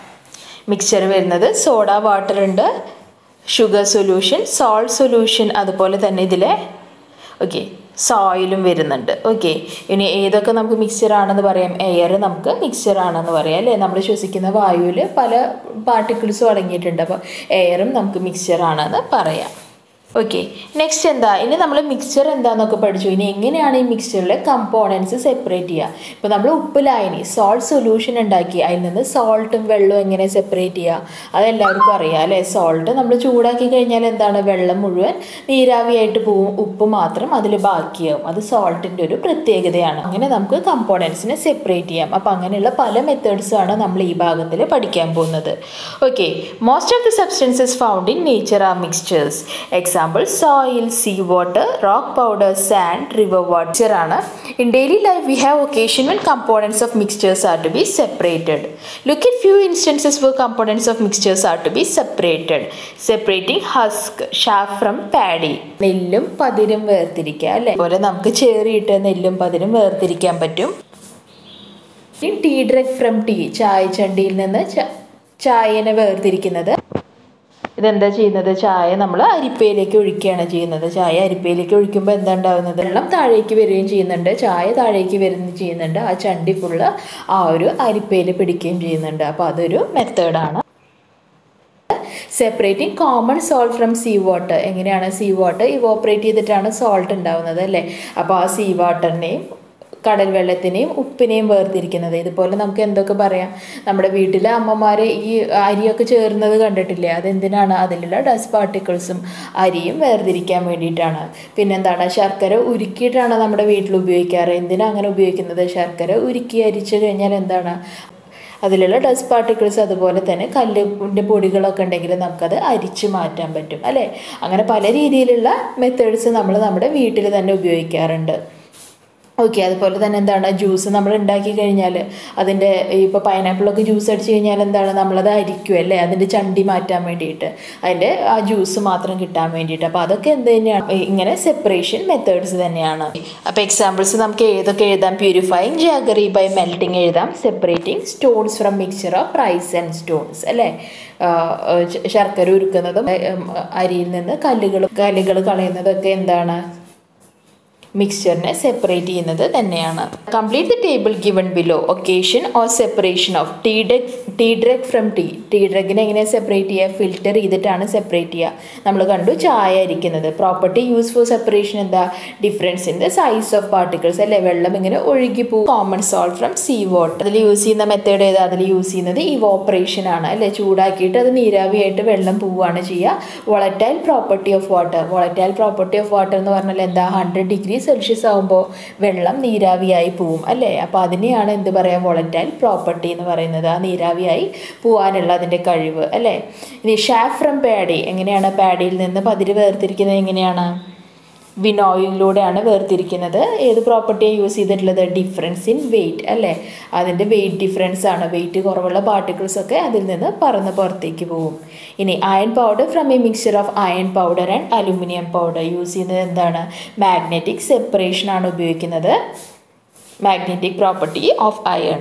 Speaker 1: മിക്സ്ചർ വരുന്നത് സോഡ വാട്ടർ ഉണ്ട് ഷുഗർ സൊല്യൂഷൻ സോൾട്ട് സൊല്യൂഷൻ അതുപോലെ തന്നെ ഇതിലെ ഓക്കെ സോയിലും വരുന്നുണ്ട് ഓക്കെ ഇനി ഏതൊക്കെ നമുക്ക് മിക്സ്ചർ ആണെന്ന് പറയാം എയർ നമുക്ക് മിക്സ്ചർ ആണെന്ന് പറയാം അല്ലേ നമ്മൾ ശ്വസിക്കുന്ന വായുവിൽ പല പാർട്ടിക്കിൾസും അടങ്ങിയിട്ടുണ്ട് അപ്പോൾ എയറും നമുക്ക് മിക്സ്ചർ ആണെന്ന് പറയാം ഓക്കെ നെക്സ്റ്റ് എന്താ ഇനി നമ്മൾ മിക്സ്ചർ എന്താണെന്നൊക്കെ പഠിച്ചു ഇനി എങ്ങനെയാണ് ഈ മിക്സ്ചറിലെ കമ്പോണൻസ് സെപ്പറേറ്റ് ചെയ്യുക ഇപ്പോൾ നമ്മൾ ഉപ്പ് ലായനി സോൾട്ട് സൊല്യൂഷൻ ഉണ്ടാക്കി അതിൽ നിന്ന് സോൾട്ടും വെള്ളവും എങ്ങനെ സെപ്പറേറ്റ് ചെയ്യുക അതെല്ലാവർക്കും അറിയാം അല്ലേ സോൾട്ട് നമ്മൾ ചൂടാക്കി കഴിഞ്ഞാൽ എന്താണ് വെള്ളം മുഴുവൻ നീരാവിയായിട്ട് പോവും ഉപ്പ് മാത്രം അതിൽ ബാക്കിയാവും അത് സോൾട്ടിൻ്റെ ഒരു പ്രത്യേകതയാണ് അങ്ങനെ നമുക്ക് കമ്പോണൻസിനെ സെപ്പറേറ്റ് ചെയ്യാം അപ്പോൾ അങ്ങനെയുള്ള പല മെത്തേഡ്സാണ് നമ്മൾ ഈ ഭാഗത്തിൽ പഠിക്കാൻ പോകുന്നത് okay most of the substances found in nature are mixtures example soil sea water rock powder sand river water ആണ് in daily life we have occasion when components of mixtures are to be separated look it few instances for components of mixtures are to be separated separating husk chaff from paddy നെല്ലും പതിരും വേർതിരിക്കുക അല്ലേ അതുപോലെ നമുക്ക് ചേറിയിട്ട് നെല്ലും പതിരും വേർതിരിക്കാൻ പറ്റും tea dregs from tea ചായ ചണ്ടിയിൽ നിന്ന് ചായനെ വേർതിരിക്കുന്നത് ഇതെന്താ ചെയ്യുന്നത് ചായ നമ്മൾ അരിപ്പയിലേക്ക് ഒഴിക്കുകയാണ് ചെയ്യുന്നത് ചായ അരിപ്പയിലേക്ക് ഒഴിക്കുമ്പോൾ എന്താ ഉണ്ടാകുന്നത് വെള്ളം താഴേക്ക് വരികയും ചെയ്യുന്നുണ്ട് ചായ താഴേക്ക് വരുകയും ചെയ്യുന്നുണ്ട് ആ ചണ്ടി ഫുള്ള് ആ ഒരു അരിപ്പയിൽ പിടിക്കുകയും ചെയ്യുന്നുണ്ട് അപ്പോൾ അതൊരു മെത്തേഡാണ് separating common salt from sea water എങ്ങനെയാണ് സീ വാട്ടർ ഇവോപ്പറേറ്റ് ചെയ്തിട്ടാണ് സോൾട്ട് ഉണ്ടാവുന്നത് അല്ലേ അപ്പോൾ ആ സീ വാട്ടറിനെയും കടൽ വെള്ളത്തിനെയും ഉപ്പിനെയും വേർതിരിക്കുന്നത് ഇതുപോലെ നമുക്ക് എന്തൊക്കെ പറയാം നമ്മുടെ വീട്ടിലെ അമ്മമാർ ഈ അരിയൊക്കെ ചേർന്നത് കണ്ടിട്ടില്ലേ അതെന്തിനാണ് അതിലുള്ള ഡസ്റ്റ് പാർട്ടിക്കിൾസും അരിയും വേർതിരിക്കാൻ വേണ്ടിയിട്ടാണ് പിന്നെന്താണ് ശർക്കര ഉരുക്കിയിട്ടാണ് നമ്മുടെ വീട്ടിൽ ഉപയോഗിക്കാറ് എന്തിനാണ് അങ്ങനെ ഉപയോഗിക്കുന്നത് ശർക്കര ഉരുക്കി അരിച്ചു കഴിഞ്ഞാൽ എന്താണ് അതിലുള്ള ഡസ്റ്റ് പാർട്ടിക്കിൾസ് അതുപോലെ തന്നെ കല്ലിൻ്റെ പൊടികളൊക്കെ ഉണ്ടെങ്കിൽ നമുക്കത് അരിച്ചു മാറ്റാൻ പറ്റും അല്ലേ അങ്ങനെ പല രീതിയിലുള്ള മെത്തേഡ്സ് നമ്മൾ നമ്മുടെ വീട്ടിൽ തന്നെ ഉപയോഗിക്കാറുണ്ട് ഓക്കെ അതുപോലെ തന്നെ എന്താണ് ജ്യൂസ് നമ്മൾ ഉണ്ടാക്കി കഴിഞ്ഞാൽ അതിൻ്റെ ഇപ്പോൾ പൈനാപ്പിളൊക്കെ ജ്യൂസ് അടിച്ച് കഴിഞ്ഞാൽ എന്താണ് നമ്മളത് അരിക്കും അല്ലേ അതിൻ്റെ ചണ്ടി മാറ്റാൻ വേണ്ടിയിട്ട് അതിൻ്റെ ആ ജ്യൂസ് മാത്രം കിട്ടാൻ വേണ്ടിയിട്ട് അപ്പോൾ അതൊക്കെ എന്ത് തന്നെയാണ് ഇങ്ങനെ സെപ്പറേഷൻ മെത്തേഡ്സ് തന്നെയാണ് അപ്പോൾ എക്സാമ്പിൾസ് നമുക്ക് ഏതൊക്കെ എഴുതാം പ്യൂരിഫൈങ് ജാഗറി ബൈ മെൽറ്റിംഗ് എഴുതാം separating stones from mixture of rice and stones അല്ലേ ശർക്കര ഉരുക്കുന്നതും അരിയിൽ നിന്ന് കല്ലുകൾ കല്ലുകൾ കളയുന്നതൊക്കെ എന്താണ് മിക്സ്ചറിനെ സെപ്പറേറ്റ് ചെയ്യുന്നത് തന്നെയാണ് complete the table given below occasion or separation of tea dregs tea dregs from tea tea ഡ്രഗിനെ എങ്ങനെ സെപ്പറേറ്റ് ചെയ്യുക ഫിൽറ്റർ ചെയ്തിട്ടാണ് സെപ്പറേറ്റ് ചെയ്യുക നമ്മൾ കണ്ടു ചായ അരിക്കുന്നത് പ്രോപ്പർട്ടി യൂസ് ഫോർ സെപ്പറേഷൻ എന്താ difference in the size of particles അല്ലേ വെള്ളം ഇങ്ങനെ ഒഴുകി പോകും common salt from sea water അതിൽ യൂസ് ചെയ്യുന്ന മെത്തേഡ് ഏതാ അതിൽ യൂസ് ചെയ്യുന്നത് ഇവോപ്പറേഷൻ ആണ് അല്ലേ ചൂടാക്കിയിട്ട് അത് നീരാവിയായിട്ട് വെള്ളം പോവുകയാണ് ചെയ്യുക volatile property of water volatile property of water എന്ന് പറഞ്ഞാൽ എന്താ ഹൺഡ്രഡ് ഡിഗ്രി സെൽഷ്യസ് ആകുമ്പോൾ വെള്ളം നീരാവിയായി പോവും അല്ലേ അപ്പോൾ അതിനെയാണ് എന്ത് പറയാം വോളറ്റൈൽ പ്രോപ്പർട്ടി എന്ന് പറയുന്നത് ആ നീരാവിയായി പോവാനുള്ള അതിൻ്റെ കഴിവ് അല്ലേ ഇനി ഷാഫ് ഫ്രം പാഡി എങ്ങനെയാണ് പാഡിയിൽ നിന്ന് പതിര് വേർതിരിക്കുന്നത് എങ്ങനെയാണ് വിനോയിലൂടെയാണ് വേർതിരിക്കുന്നത് ഏത് പ്രോപ്പർട്ടിയാണ് യൂസ് ചെയ്തിട്ടുള്ളത് ഡിഫറൻസ് ഇൻ വെയിറ്റ് അല്ലേ അതിൻ്റെ വെയിറ്റ് ഡിഫറൻസ് ആണ് വെയിറ്റ് കുറവുള്ള പാർട്ടിക്കിൾസ് ഒക്കെ അതിൽ നിന്ന് പറന്ന് പുറത്തേക്ക് പോകും ഇനി iron powder from a mixture of iron powder and aluminium powder use ചെയ്യുന്നത് എന്താണ് മാഗ്നറ്റിക് സെപ്പറേഷൻ ആണ് ഉപയോഗിക്കുന്നത് മാഗ്നറ്റിക് പ്രോപ്പർട്ടി ഓഫ് അയൺ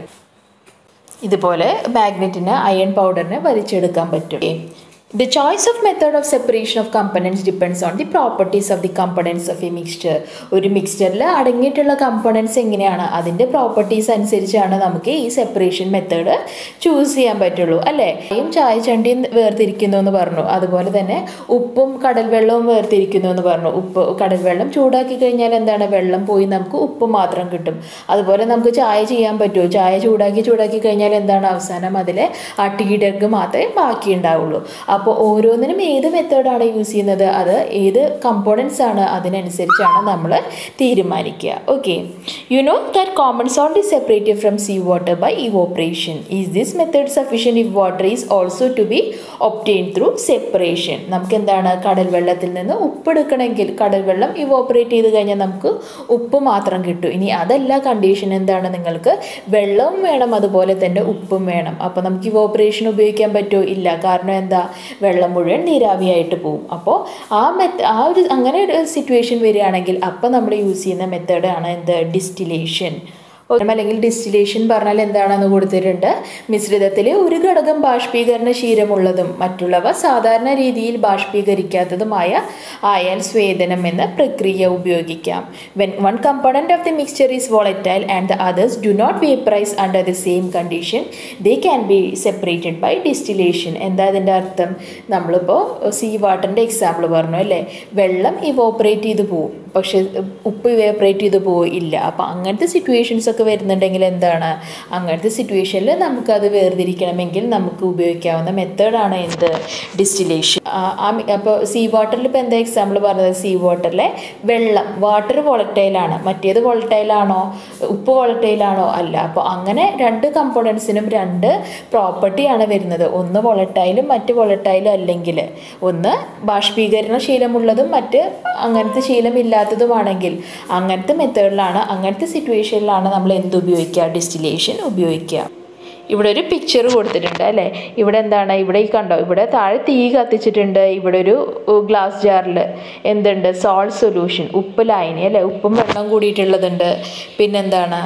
Speaker 1: ഇതുപോലെ മാഗ്നറ്റിന് അയൺ പൗഡറിനെ വലിച്ചെടുക്കാൻ പറ്റും The choice of method of separation of components depends on the properties of the components of a mixture. ഒരു മിക്സ്ചറിൽ അടങ്ങിയിട്ടുള്ള components എങ്ങനെയാണ് അതിൻ്റെ പ്രോപ്പർട്ടീസ് അനുസരിച്ചാണ് നമുക്ക് ഈ സെപ്പറേഷൻ മെത്തേഡ് ചൂസ് ചെയ്യാൻ പറ്റുള്ളൂ അല്ലേ ചായയും ചായ ചണ്ടിയും വേർതിരിക്കുന്നു എന്ന് പറഞ്ഞു അതുപോലെ തന്നെ ഉപ്പും കടൽ വെള്ളവും വേർതിരിക്കുന്നു എന്ന് പറഞ്ഞു ഉപ്പ് കടൽ വെള്ളം ചൂടാക്കി കഴിഞ്ഞാൽ എന്താണ് വെള്ളം പോയി നമുക്ക് ഉപ്പ് മാത്രം കിട്ടും അതുപോലെ നമുക്ക് ചായ ചെയ്യാൻ പറ്റുമോ ചായ ചൂടാക്കി ചൂടാക്കി കഴിഞ്ഞാൽ എന്താണ് അവസാനം അതിലെ ആ ടീ ഡഗ് മാത്രമേ ബാക്കി ഉണ്ടാവുള്ളൂ അപ്പോൾ ഓരോന്നിനും ഏത് മെത്തേഡാണ് യൂസ് ചെയ്യുന്നത് അത് ഏത് കമ്പോണൻസ് ആണ് അതിനനുസരിച്ചാണ് നമ്മൾ തീരുമാനിക്കുക okay you know that common salt is separated from sea water by evaporation is this method sufficient if water is also to be obtain through separation നമുക്ക് എന്താണ് കടൽ വെള്ളത്തിൽ നിന്ന് ഉപ്പെടുക്കണമെങ്കിൽ കടൽ വെള്ളം ഇവോപ്പറേറ്റ് ചെയ്ത് കഴിഞ്ഞാൽ നമുക്ക് ഉപ്പ് മാത്രം കിട്ടും ഇനി അതല്ല കണ്ടീഷൻ എന്താണ് നിങ്ങൾക്ക് വെള്ളവും വേണം അതുപോലെ തന്നെ ഉപ്പും വേണം അപ്പോൾ നമുക്ക് ഇവോപ്പറേഷൻ ഉപയോഗിക്കാൻ പറ്റുമോ ഇല്ല കാരണം എന്താ വെള്ളം മുഴുവൻ നീരാവിയായിട്ട് പോകും അപ്പോൾ ആ മെത്ത ആ ഒരു അങ്ങനെ ഒരു സിറ്റുവേഷൻ വരികയാണെങ്കിൽ അപ്പോൾ നമ്മൾ യൂസ് ചെയ്യുന്ന മെത്തേഡാണ് എന്ത് ഡിസ്റ്റിലേഷൻ അല്ലെങ്കിൽ ഡിസ്റ്റിലേഷൻ പറഞ്ഞാൽ എന്താണെന്ന് കൊടുത്തിട്ടുണ്ട് മിശ്രിതത്തിൽ ഒരു ഘടകം ബാഷ്പീകരണ ശീലമുള്ളതും മറ്റുള്ളവ സാധാരണ രീതിയിൽ ബാഷ്പീകരിക്കാത്തതുമായ ആയാൽ സ്വേദനം എന്ന പ്രക്രിയ ഉപയോഗിക്കാം when one component of the mixture is volatile and the others do not vaporise under the same condition they can be separated by distillation എന്താ അതിൻ്റെ അർത്ഥം നമ്മളിപ്പോൾ സീ വാട്ടറിൻ്റെ എക്സാമ്പിൾ പറഞ്ഞു അല്ലേ വെള്ളം ഇവോപ്പറേറ്റ് ചെയ്ത് പോവും പക്ഷെ ഉപ്പ് ഇവേപ്പറേറ്റ് ചെയ്ത് പോയില്ല അപ്പോൾ അങ്ങനത്തെ സിറ്റുവേഷൻസ് ഒക്കെ വരുന്നുണ്ടെങ്കിൽ എന്താണ് അങ്ങനത്തെ സിറ്റുവേഷനിൽ നമുക്കത് വേർതിരിക്കണമെങ്കിൽ നമുക്ക് ഉപയോഗിക്കാവുന്ന മെത്തേഡാണ് എന്ത് ഡിസ്റ്റിലേഷൻ അപ്പോൾ സീ വാട്ടറിൽ ഇപ്പോൾ എന്താ എക്സാമ്പിൾ പറഞ്ഞത് സീ വാട്ടറിലെ വെള്ളം വാട്ടർ വോളറ്റൈലാണ് മറ്റേത് വോളറ്റൈലാണോ ഉപ്പ് വോളറ്റൈലാണോ അല്ല അപ്പോൾ അങ്ങനെ രണ്ട് കമ്പോണൻസിനും രണ്ട് പ്രോപ്പർട്ടിയാണ് വരുന്നത് ഒന്ന് വോളറ്റൈലും മറ്റ് വോളറ്റൈലും അല്ലെങ്കിൽ ഒന്ന് ബാഷ്പീകരണ ശീലമുള്ളതും മറ്റ് അങ്ങനത്തെ ശീലമില്ലാത്തതുമാണെങ്കിൽ അങ്ങനത്തെ മെത്തേഡിലാണ് അങ്ങനത്തെ സിറ്റുവേഷനിലാണ് നമ്മൾ എന്ത് ഉപയോഗിക്കുക ഡിസ്റ്റിലേഷൻ ഉപയോഗിക്കുക ഇവിടെ ഒരു പിക്ചർ കൊടുത്തിട്ടുണ്ട് അല്ലേ ഇവിടെ എന്താണ് ഇവിടെ ഈ കണ്ടോ ഇവിടെ താഴെ തീ കത്തിച്ചിട്ടുണ്ട് ഇവിടെ ഒരു ഗ്ലാസ് ജാറിൽ എന്തുണ്ട് സോൾട്ട് സൊല്യൂഷൻ ഉപ്പ് ലായനി അല്ലേ ഉപ്പും വെള്ളം കൂടിയിട്ടുള്ളതുണ്ട് പിന്നെന്താണ്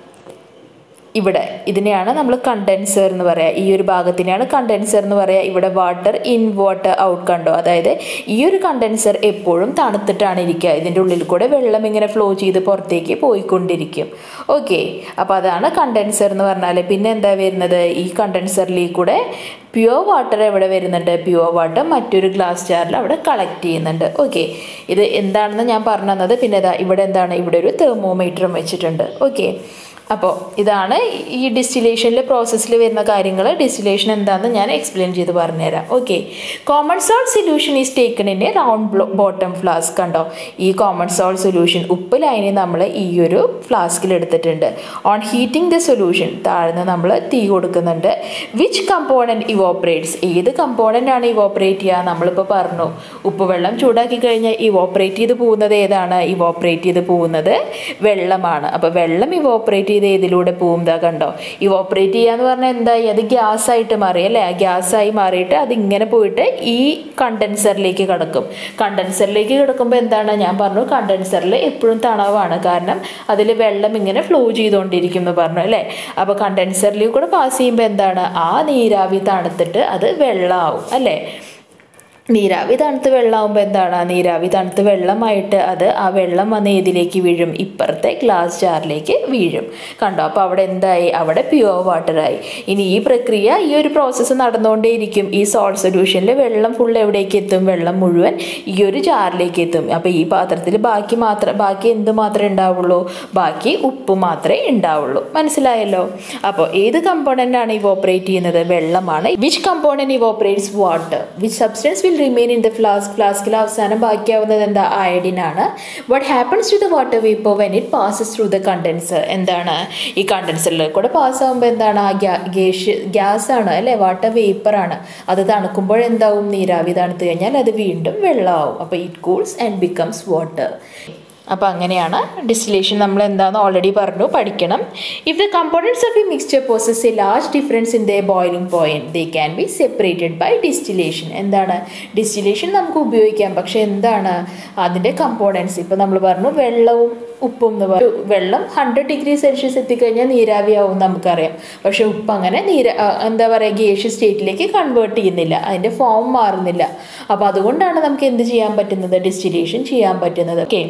Speaker 1: ഇവിടെ ഇതിനെയാണ് നമ്മൾ കണ്ടൻസർ എന്ന് പറയുക ഈ ഒരു ഭാഗത്തിനെയാണ് കണ്ടൻസർ എന്ന് പറയുക ഇവിടെ വാട്ടർ ഇൻ വാട്ടർ ഔട്ട് കണ്ടോ അതായത് ഈ ഒരു കണ്ടൻസർ എപ്പോഴും തണുത്തിട്ടാണ് ഇരിക്കുക ഇതിൻ്റെ ഉള്ളിൽ കൂടെ വെള്ളം ഇങ്ങനെ ഫ്ലോ ചെയ്ത് പുറത്തേക്ക് പോയിക്കൊണ്ടിരിക്കും ഓക്കെ അപ്പോൾ അതാണ് കണ്ടൻസർ എന്ന് പറഞ്ഞാൽ പിന്നെ എന്താ വരുന്നത് ഈ കണ്ടൻസറിലേക്ക് കൂടെ പ്യുവർ വാട്ടർ എവിടെ വരുന്നുണ്ട് പ്യുവർ വാട്ടർ മറ്റൊരു ഗ്ലാസ് ജാറിൽ അവിടെ കളക്ട് ചെയ്യുന്നുണ്ട് ഓക്കെ ഇത് എന്താണെന്ന് ഞാൻ പറഞ്ഞു തന്നത് പിന്നെ ഇതാ ഇവിടെ എന്താണ് ഇവിടെ ഒരു തെർമോമീറ്ററും വെച്ചിട്ടുണ്ട് ഓക്കെ അപ്പോൾ ഇതാണ് ഈ ഡിസ്റ്റിലേഷനിലെ പ്രോസസ്സിൽ വരുന്ന കാര്യങ്ങൾ ഡിസ്റ്റിലേഷൻ എന്താണെന്ന് ഞാൻ എക്സ്പ്ലെയിൻ ചെയ്ത് പറഞ്ഞുതരാം okay common salt solution is taken in a round bottom flask കണ്ടോ ഈ കോമൺ സോൾട്ട് സൊല്യൂഷൻ ഉപ്പ് ലൈനി നമ്മൾ ഈ ഒരു ഫ്ലാസ്കിൽ എടുത്തിട്ടുണ്ട് ഓൺ ഹീറ്റിംഗ് ദ സൊല്യൂഷൻ താഴ്ന്ന് നമ്മൾ തീ കൊടുക്കുന്നുണ്ട് വിച്ച് കമ്പോണൻറ്റ് ഇവോപ്പറേറ്റ്സ് ഏത് കമ്പോണൻ്റ് ആണ് ഇവോപ്പറേറ്റ് ചെയ്യുക നമ്മളിപ്പോൾ പറഞ്ഞു ഉപ്പ് വെള്ളം ചൂടാക്കി കഴിഞ്ഞാൽ ഇവോപ്പറേറ്റ് ചെയ്ത് പോകുന്നത് ഏതാണ് ഇവോപ്പറേറ്റ് ചെയ്ത് പോകുന്നത് വെള്ളമാണ് അപ്പോൾ വെള്ളം ഇവോപ്പറേറ്റ് ചെയ്ത് ഏതിലൂടെ പോകും ഇതാ കണ്ടോ ഇവോപ്പറേറ്റ് ചെയ്യാന്ന് പറഞ്ഞാൽ എന്തായി അത് ഗ്യാസ് ആയിട്ട് മാറി അല്ലേ ആ ഗ്യാസ് ആയി മാറിയിട്ട് അത് ഇങ്ങനെ പോയിട്ട് ഈ കണ്ടൻസറിലേക്ക് കിടക്കും കണ്ടൻസറിലേക്ക് കിടക്കുമ്പോൾ എന്താണ് ഞാൻ പറഞ്ഞു കണ്ടൻസറിൽ എപ്പോഴും തണവാണ് കാരണം അതിൽ വെള്ളം ഇങ്ങനെ ഫ്ലോ ചെയ്തുകൊണ്ടിരിക്കും എന്ന് പറഞ്ഞു അല്ലേ അപ്പോൾ കണ്ടൻസറിലേക്ക് കൂടെ പാസ് ചെയ്യുമ്പോൾ എന്താണ് ആ നീരാവി തണുത്തിട്ട് അത് വെള്ളമാവും അല്ലേ നീരാവി തണുത്ത് വെള്ളമാകുമ്പോൾ എന്താണ് ആ നീരാവി തണുത്ത് വെള്ളമായിട്ട് അത് ആ വെള്ളം വന്ന് ഏതിലേക്ക് വീഴും ഇപ്പുറത്തെ ഗ്ലാസ് ജാറിലേക്ക് വീഴും കണ്ടോ അപ്പോൾ അവിടെ എന്തായി അവിടെ പ്യുവർ വാട്ടറായി ഇനി ഈ പ്രക്രിയ ഈ ഒരു പ്രോസസ്സ് നടന്നുകൊണ്ടേയിരിക്കും ഈ സോൾട്ട് സൊല്യൂഷനിൽ വെള്ളം ഫുൾ എവിടേക്ക് എത്തും വെള്ളം മുഴുവൻ ഈ ഒരു ജാറിലേക്ക് എത്തും അപ്പോൾ ഈ പാത്രത്തിൽ ബാക്കി മാത്രം ബാക്കി എന്ത് മാത്രമേ ഉണ്ടാവുള്ളൂ ബാക്കി ഉപ്പ് മാത്രമേ ഉണ്ടാവുള്ളൂ മനസ്സിലായല്ലോ അപ്പോൾ ഏത് കമ്പോണൻ്റ് ആണ് ഇവോപ്പറേറ്റ് ചെയ്യുന്നത് വെള്ളമാണ് which component evaporates water which substance will will remain in the flask ഫ്ലാസ്കിൽ അവസാനം ബാക്കിയാവുന്നത് എന്താ അയഡിൻ ആണ് what happens to the water vapour when it passes through the condenser എന്താണ് ഈ കണ്ടൻസറിൽ കൂടെ പാസ് ആകുമ്പോൾ എന്താണ് ആ ഗ്യാ ഗേഷ് ഗ്യാസ് ആണ് അല്ലേ വാട്ടർ വേപ്പർ ആണ് അത് തണുക്കുമ്പോൾ എന്താവും നീരാവി തണുത്ത് കഴിഞ്ഞാൽ അത് വീണ്ടും വെള്ളമാവും അപ്പോൾ it cools and becomes water അപ്പോൾ അങ്ങനെയാണ് ഡിസ്റ്റിലേഷൻ നമ്മൾ എന്താണെന്ന് ഓൾറെഡി പറഞ്ഞു പഠിക്കണം if the components of a mixture possess a large difference in the boiling point they can be separated by distillation എന്താണ് ഡിസ്റ്റിലേഷൻ നമുക്ക് ഉപയോഗിക്കാം പക്ഷേ എന്താണ് അതിൻ്റെ കമ്പോണൻസ് ഇപ്പോൾ നമ്മൾ പറഞ്ഞു വെള്ളവും ഉപ്പും എന്ന് പറയും വെള്ളം ഹൺഡ്രഡ് ഡിഗ്രി സെൽഷ്യസ് എത്തിക്കഴിഞ്ഞാൽ നീരാവിയാവും നമുക്കറിയാം പക്ഷേ ഉപ്പ് അങ്ങനെ നീര എന്താ പറയുക ഗേഷ്യ സ്റ്റേറ്റിലേക്ക് കൺവേർട്ട് ചെയ്യുന്നില്ല അതിൻ്റെ ഫോം മാറുന്നില്ല അപ്പോൾ അതുകൊണ്ടാണ് നമുക്ക് എന്ത് ചെയ്യാൻ പറ്റുന്നത് ഡിസ്റ്റിലേഷൻ ചെയ്യാൻ പറ്റുന്നത് okay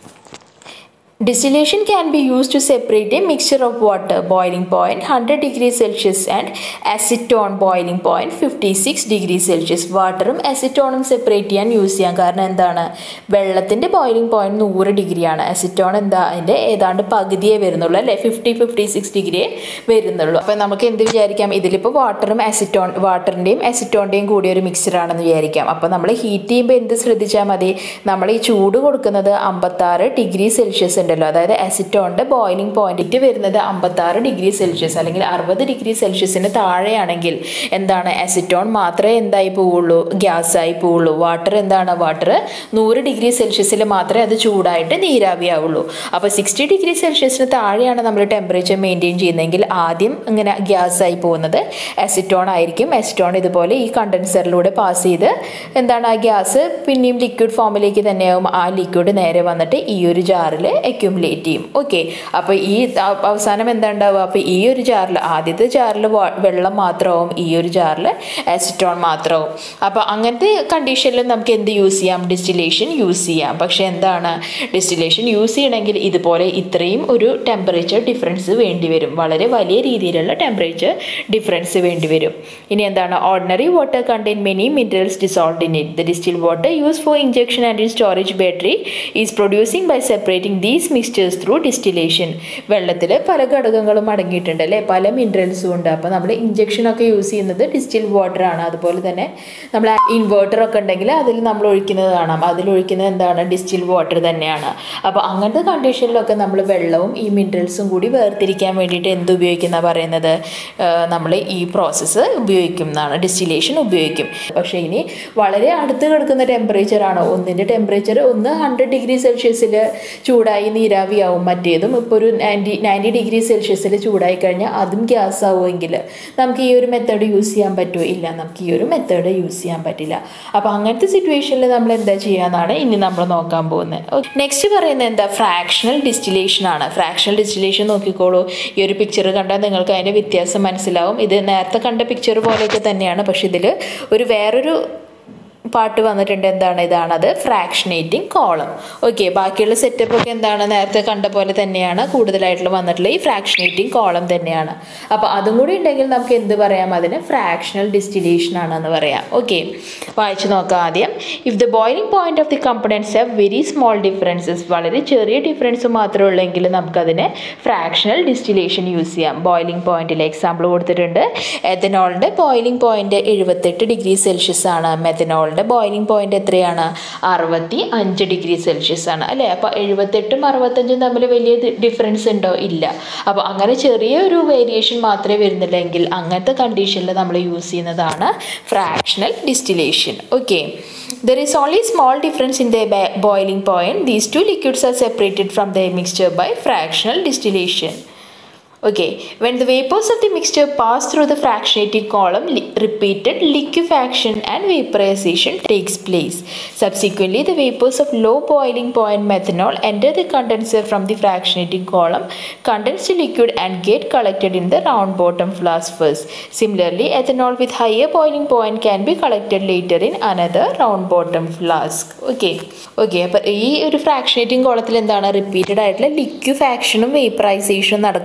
Speaker 1: Distillation can be used to separate a mixture of water boiling point 100 degrees Celsius and acetone boiling point 56 degrees Celsius. വാട്ടറും അസിറ്റോണും സെപ്പറേറ്റ് ചെയ്യാൻ യൂസ് ചെയ്യാം കാരണം എന്താണ് വെള്ളത്തിൻ്റെ ബോയിലിംഗ് പോയിന്റ് നൂറ് ഡിഗ്രിയാണ് അസിറ്റോൺ എന്താ അതിൻ്റെ ഏതാണ്ട് പകുതിയേ വരുന്നുള്ളൂ അല്ലേ ഫിഫ്റ്റി ഫിഫ്റ്റി സിക്സ് ഡിഗ്രിയേ വരുന്നുള്ളൂ അപ്പോൾ നമുക്ക് എന്ത് വിചാരിക്കാം ഇതിലിപ്പോൾ വാട്ടറും അസിറ്റോൺ വാട്ടറിൻ്റെയും അസിറ്റോണിൻ്റെയും കൂടിയ ഒരു മിക്സറാണെന്ന് വിചാരിക്കാം അപ്പോൾ നമ്മൾ ഹീറ്റ് ചെയ്യുമ്പോൾ എന്ത് ശ്രദ്ധിച്ചാൽ മതി നമ്മൾ ഈ ചൂട് കൊടുക്കുന്നത് അമ്പത്താറ് ഡിഗ്രി സെൽഷ്യസ് ഉണ്ടല്ലോ അതായത് അസിറ്റോണിൻ്റെ ബോയിലിംഗ് പോയിന്റ് വരുന്നത് അമ്പത്താറ് ഡിഗ്രി സെൽഷ്യസ് അല്ലെങ്കിൽ അറുപത് ഡിഗ്രി സെൽഷ്യസിന് താഴെയാണെങ്കിൽ എന്താണ് അസിറ്റോൺ മാത്രമേ എന്തായി പോവുള്ളൂ ഗ്യാസായി പോവുള്ളൂ വാട്ടർ എന്താണ് വാട്ടർ നൂറ് ഡിഗ്രി സെൽഷ്യസിൽ മാത്രമേ അത് ചൂടായിട്ട് നീരാവിയാവുള്ളൂ അപ്പോൾ സിക്സ്റ്റി ഡിഗ്രി സെൽഷ്യസിന് താഴെയാണ് നമ്മൾ ടെമ്പറേച്ചർ മെയിൻറ്റെയിൻ ചെയ്യുന്നതെങ്കിൽ ആദ്യം ഇങ്ങനെ ഗ്യാസായി പോകുന്നത് അസിറ്റോൺ ആയിരിക്കും അസിറ്റോൺ ഇതുപോലെ ഈ കണ്ടൻസറിലൂടെ പാസ് ചെയ്ത് എന്താണ് ആ ഗ്യാസ് പിന്നെയും ലിക്വിഡ് ഫോമിലേക്ക് തന്നെയാവും ആ ലിക്വിഡ് നേരെ വന്നിട്ട് ഈ ഒരു ജാറിൽ അക്യുമുലേറ്റ് ചെയ്യും ഓക്കെ അപ്പോൾ ഈ അവസാനം എന്താ ഉണ്ടാവുക അപ്പോൾ ഈ ഒരു ജാറിൽ ആദ്യത്തെ ജാറിൽ വെള്ളം മാത്രമാവും ഈ ഒരു ജാറിൽ അസിറ്റോൺ മാത്രമാവും അപ്പോൾ അങ്ങനത്തെ കണ്ടീഷനിൽ നമുക്ക് എന്ത് യൂസ് ചെയ്യാം ഡിസ്റ്റിലേഷൻ യൂസ് ചെയ്യാം പക്ഷേ എന്താണ് ഡിസ്റ്റിലേഷൻ യൂസ് ചെയ്യണമെങ്കിൽ ഇതുപോലെ ഇത്രയും ഒരു ടെമ്പറേച്ചർ ഡിഫറൻസ് വേണ്ടി വരും വളരെ വലിയ രീതിയിലുള്ള ടെമ്പറേച്ചർ ഡിഫറൻസ് വേണ്ടി വരും ഇനി എന്താണ് ordinary water contain many minerals dissolve in it the distil water use for injection and in storage battery is producing by separating these mixtures through distillation വെള്ളത്തിൽ പല ഘടകങ്ങളും അടങ്ങിയിട്ടുണ്ട് അല്ലേ പല മിനറൽസും ഉണ്ട് അപ്പോൾ നമ്മൾ ഇഞ്ചക്ഷനൊക്കെ യൂസ് ചെയ്യുന്നത് ഡിസ്റ്റിൽ വാട്ടർ ആണ് അതുപോലെ തന്നെ നമ്മൾ ഇൻവേർട്ടർ ഒക്കെ ഉണ്ടെങ്കിൽ അതിൽ നമ്മൾ ഒഴിക്കുന്നത് കാണാം അതിൽ ഒഴിക്കുന്നത് എന്താണ് ഡിസ്റ്റിൽ വാട്ടർ തന്നെയാണ് അപ്പോൾ അങ്ങനത്തെ കണ്ടീഷനിലൊക്കെ നമ്മൾ വെള്ളവും ഈ മിനറൽസും കൂടി വേർതിരിക്കാൻ വേണ്ടിയിട്ട് എന്ത് ഉപയോഗിക്കുന്ന പറയുന്നത് നമ്മൾ ഈ പ്രോസസ്സ് ഉപയോഗിക്കും എന്നാണ് ഡിസ്റ്റിലേഷൻ ഉപയോഗിക്കും പക്ഷേ ഇനി വളരെ അടുത്ത് കിടക്കുന്ന ടെമ്പറേച്ചറാണ് ഒന്നിൻ്റെ ടെമ്പറേച്ചർ ഒന്ന് ഹൺഡ്രഡ് ഡിഗ്രി സെൽഷ്യസിൽ ചൂടായി നീരാവിയാവും മറ്റേതും ഇപ്പോൾ ഒരു നയൻറ്റി നയൻറ്റി ഡിഗ്രി സെൽഷ്യസിൽ ചൂടായി കഴിഞ്ഞാൽ അതും ഗ്യാസ് ആവുമെങ്കിൽ നമുക്ക് ഈ ഒരു മെത്തേഡ് യൂസ് ചെയ്യാൻ പറ്റുമോ ഇല്ല നമുക്ക് ഈ ഒരു മെത്തേഡ് യൂസ് ചെയ്യാൻ പറ്റില്ല അപ്പോൾ അങ്ങനത്തെ സിറ്റുവേഷനിൽ നമ്മൾ എന്താ ചെയ്യാന്നാണ് ഇനി നമ്മൾ നോക്കാൻ പോകുന്നത് നെക്സ്റ്റ് പറയുന്നത് എന്താ ഫ്രാക്ഷണൽ ഡിസ്റ്റിലേഷൻ ആണ് ഫ്രാക്ഷണൽ ഡിസ്റ്റിലേഷൻ നോക്കിക്കോളൂ ഈ ഒരു പിക്ചർ കണ്ടാൽ നിങ്ങൾക്ക് അതിൻ്റെ വ്യത്യാസം മനസ്സിലാവും ഇത് നേരത്തെ കണ്ട പിക്ചർ പോലെയൊക്കെ തന്നെയാണ് പക്ഷെ ഇതിൽ ഒരു വേറൊരു പാട്ട് വന്നിട്ടുണ്ട് എന്താണ് ഇതാണത് ഫ്രാക്ഷനേറ്റിംഗ് കോളം ഓക്കെ ബാക്കിയുള്ള സെറ്റപ്പ് ഒക്കെ എന്താണ് നേരത്തെ കണ്ട പോലെ തന്നെയാണ് കൂടുതലായിട്ടുള്ള വന്നിട്ടുള്ള ഈ ഫ്രാക്ഷനേറ്റിംഗ് കോളം തന്നെയാണ് അപ്പോൾ അതും കൂടി ഉണ്ടെങ്കിൽ നമുക്ക് എന്ത് പറയാം അതിന് ഫ്രാക്ഷണൽ ഡിസ്റ്റിലേഷൻ ആണെന്ന് പറയാം ഓക്കെ വായിച്ചു നോക്കാം ആദ്യം if the boiling point of the components have very small differences വളരെ ചെറിയ ഡിഫറൻസ് മാത്രമേ ഉള്ളെങ്കിൽ നമുക്കതിനെ ഫ്രാക്ഷണൽ ഡിസ്റ്റിലേഷൻ യൂസ് ചെയ്യാം ബോയിലിംഗ് പോയിന്റിൽ എക്സാമ്പിൾ കൊടുത്തിട്ടുണ്ട് എഥനോളിൻ്റെ ബോയിലിംഗ് പോയിന്റ് എഴുപത്തെട്ട് ഡിഗ്രി സെൽഷ്യസ് ആണ് മെഥനോളിൻ്റെ ബോയിലിംഗ് പോയിന്റ് എത്രയാണ് അറുപത്തി അഞ്ച് ഡിഗ്രി സെൽഷ്യസ് ആണ് അല്ലേ അപ്പോൾ എഴുപത്തെട്ടും അറുപത്തഞ്ചും തമ്മിൽ വലിയ ഡിഫറൻസ് ഉണ്ടോ ഇല്ല അപ്പോൾ അങ്ങനെ ചെറിയ ഒരു വേരിയേഷൻ മാത്രമേ വരുന്നില്ലെങ്കിൽ അങ്ങനത്തെ കണ്ടീഷനിൽ നമ്മൾ യൂസ് ചെയ്യുന്നതാണ് fractional distillation okay There is only small difference in their boiling point. These two liquids are separated from their mixture by fractional distillation. Okay, when the vapors of the mixture pass through the fractionating column, li- repeated liquefaction and vaporization takes place. Subsequently, the vapors of low boiling point methanol enter the condenser from the fractionating column, condense to liquid and get collected in the round bottom flask first. Similarly, ethanol with higher boiling point can be collected later in another round bottom flask. Okay, okay, അപ്പോൾ ഈ ഒരു fractionating കോളത്തിൽ എന്താണ് repeated ആയിട്ടുള്ള ലിക്വിഫാക്ഷനും വേപ്പറൈസേഷനും നടക്കുന്നുണ്ട് അതായത്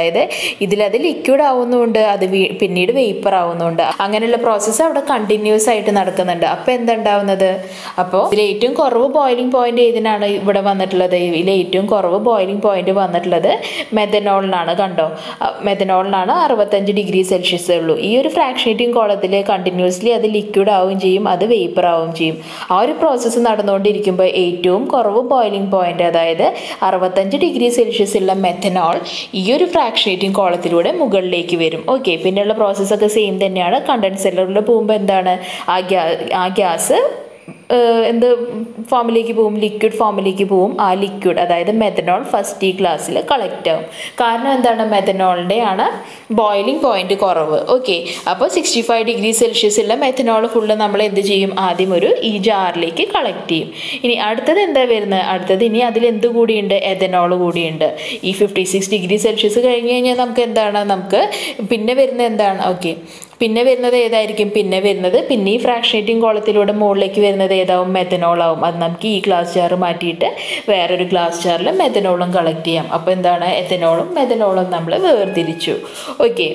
Speaker 1: അതായത് ഇതിലത് liquid ആവുന്നുണ്ട് അത് വീ- പിന്നീട് വേപ്പർ ആവുന്നുണ്ട് അങ്ങനെയുള്ള പ്രോസസ്സ് അവിടെ കണ്ടിന്യൂസ് ആയിട്ട് നടക്കുന്നുണ്ട് അപ്പോൾ എന്തുണ്ടാവുന്നത് അപ്പോൾ ഇതിൽ ഏറ്റവും കുറവ് ബോയിലിംഗ് പോയിന്റ് ഏതിനാണ് ഇവിടെ വന്നിട്ടുള്ളത് ഇതിൽ ഏറ്റവും കുറവ് ബോയിലിംഗ് പോയിന്റ് വന്നിട്ടുള്ളത് മെഥനോളിനാണ് കണ്ടോ മെഥനോളിനാണ് അറുപത്തഞ്ച് ഡിഗ്രി സെൽഷ്യസ് ഉള്ളൂ ഈ ഒരു ഫ്രാക്ഷനേറ്റിംഗ് കോളത്തിൽ കണ്ടിന്യൂസ്ലി അത് ലിക്വിഡ് ആവുകയും ചെയ്യും അത് വേപ്പർ ആവുകയും ചെയ്യും ആ ഒരു പ്രോസസ്സ് നടന്നുകൊണ്ടിരിക്കുമ്പോൾ ഏറ്റവും കുറവ് ബോയിലിംഗ് പോയിന്റ് അതായത് അറുപത്തഞ്ച് ഡിഗ്രി സെൽഷ്യസ് ഉള്ള മെഥനോൾ ഈ ഒരു ഫ്രാക്ഷനേറ്റിംഗ് കോളത്തിലൂടെ മുകളിലേക്ക് വരും ഓക്കെ പിന്നെയുള്ള പ്രോസസ്സൊക്കെ സെയിം തന്നെയാണ് കണ്ടൻസറിൽ പോകുമ്പോൾ എന്താണ് ആ ഗ്യാ ആ ഗ്യാസ് ഏഹ് എന്ത് ഫോമിലേക്ക് പോവും ലിക്വിഡ് ഫോമിലേക്ക് പോവും ആ ലിക്വിഡ് അതായത് മെഥനോൾ ഫസ്റ്റ് ഈ ക്ലാസ്സിൽ കളക്ട് ആവും കാരണം എന്താണ് മെഥനോളിൻ്റെ ആണ് ബോയിലിംഗ് പോയിന്റ് കുറവ് ഓക്കെ അപ്പോൾ സിക്സ്റ്റി ഫൈവ് ഡിഗ്രി സെൽഷ്യസ് ഉള്ള മെഥനോൾ ഫുള്ള് നമ്മൾ എന്ത് ചെയ്യും ആദ്യം ഒരു ഈ ജാറിലേക്ക് കളക്ട് ചെയ്യും ഇനി അടുത്തത് എന്താ വരുന്നത് അടുത്തത് ഇനി അതിൽ എന്ത് കൂടിയുണ്ട് എഥനോൾ കൂടിയുണ്ട് ഈ ഫിഫ്റ്റി സിക്സ് ഡിഗ്രി സെൽഷ്യസ് കഴിഞ്ഞ് കഴിഞ്ഞാൽ നമുക്ക് എന്താണ് നമുക്ക് പിന്നെ വരുന്നത് എന്താണ് ഓക്കെ പിന്നെ വരുന്നത് ഏതായിരിക്കും പിന്നെ വരുന്നത് പിന്നെ ഈ ഫ്രാക്ഷനേറ്റിംഗ് കോളത്തിലൂടെ മുകളിലേക്ക് വരുന്നത് ഏതാവും മെത്തനോൾ ആവും അത് നമുക്ക് ഈ ഗ്ലാസ് ജാർ മാറ്റിയിട്ട് വേറൊരു ഗ്ലാസ് ജാറിൽ മെത്തനോളും കളക്ട് ചെയ്യാം അപ്പോൾ എന്താണ് എത്തനോളും മെത്തനോളും നമ്മൾ വേർതിരിച്ചു ഓക്കെ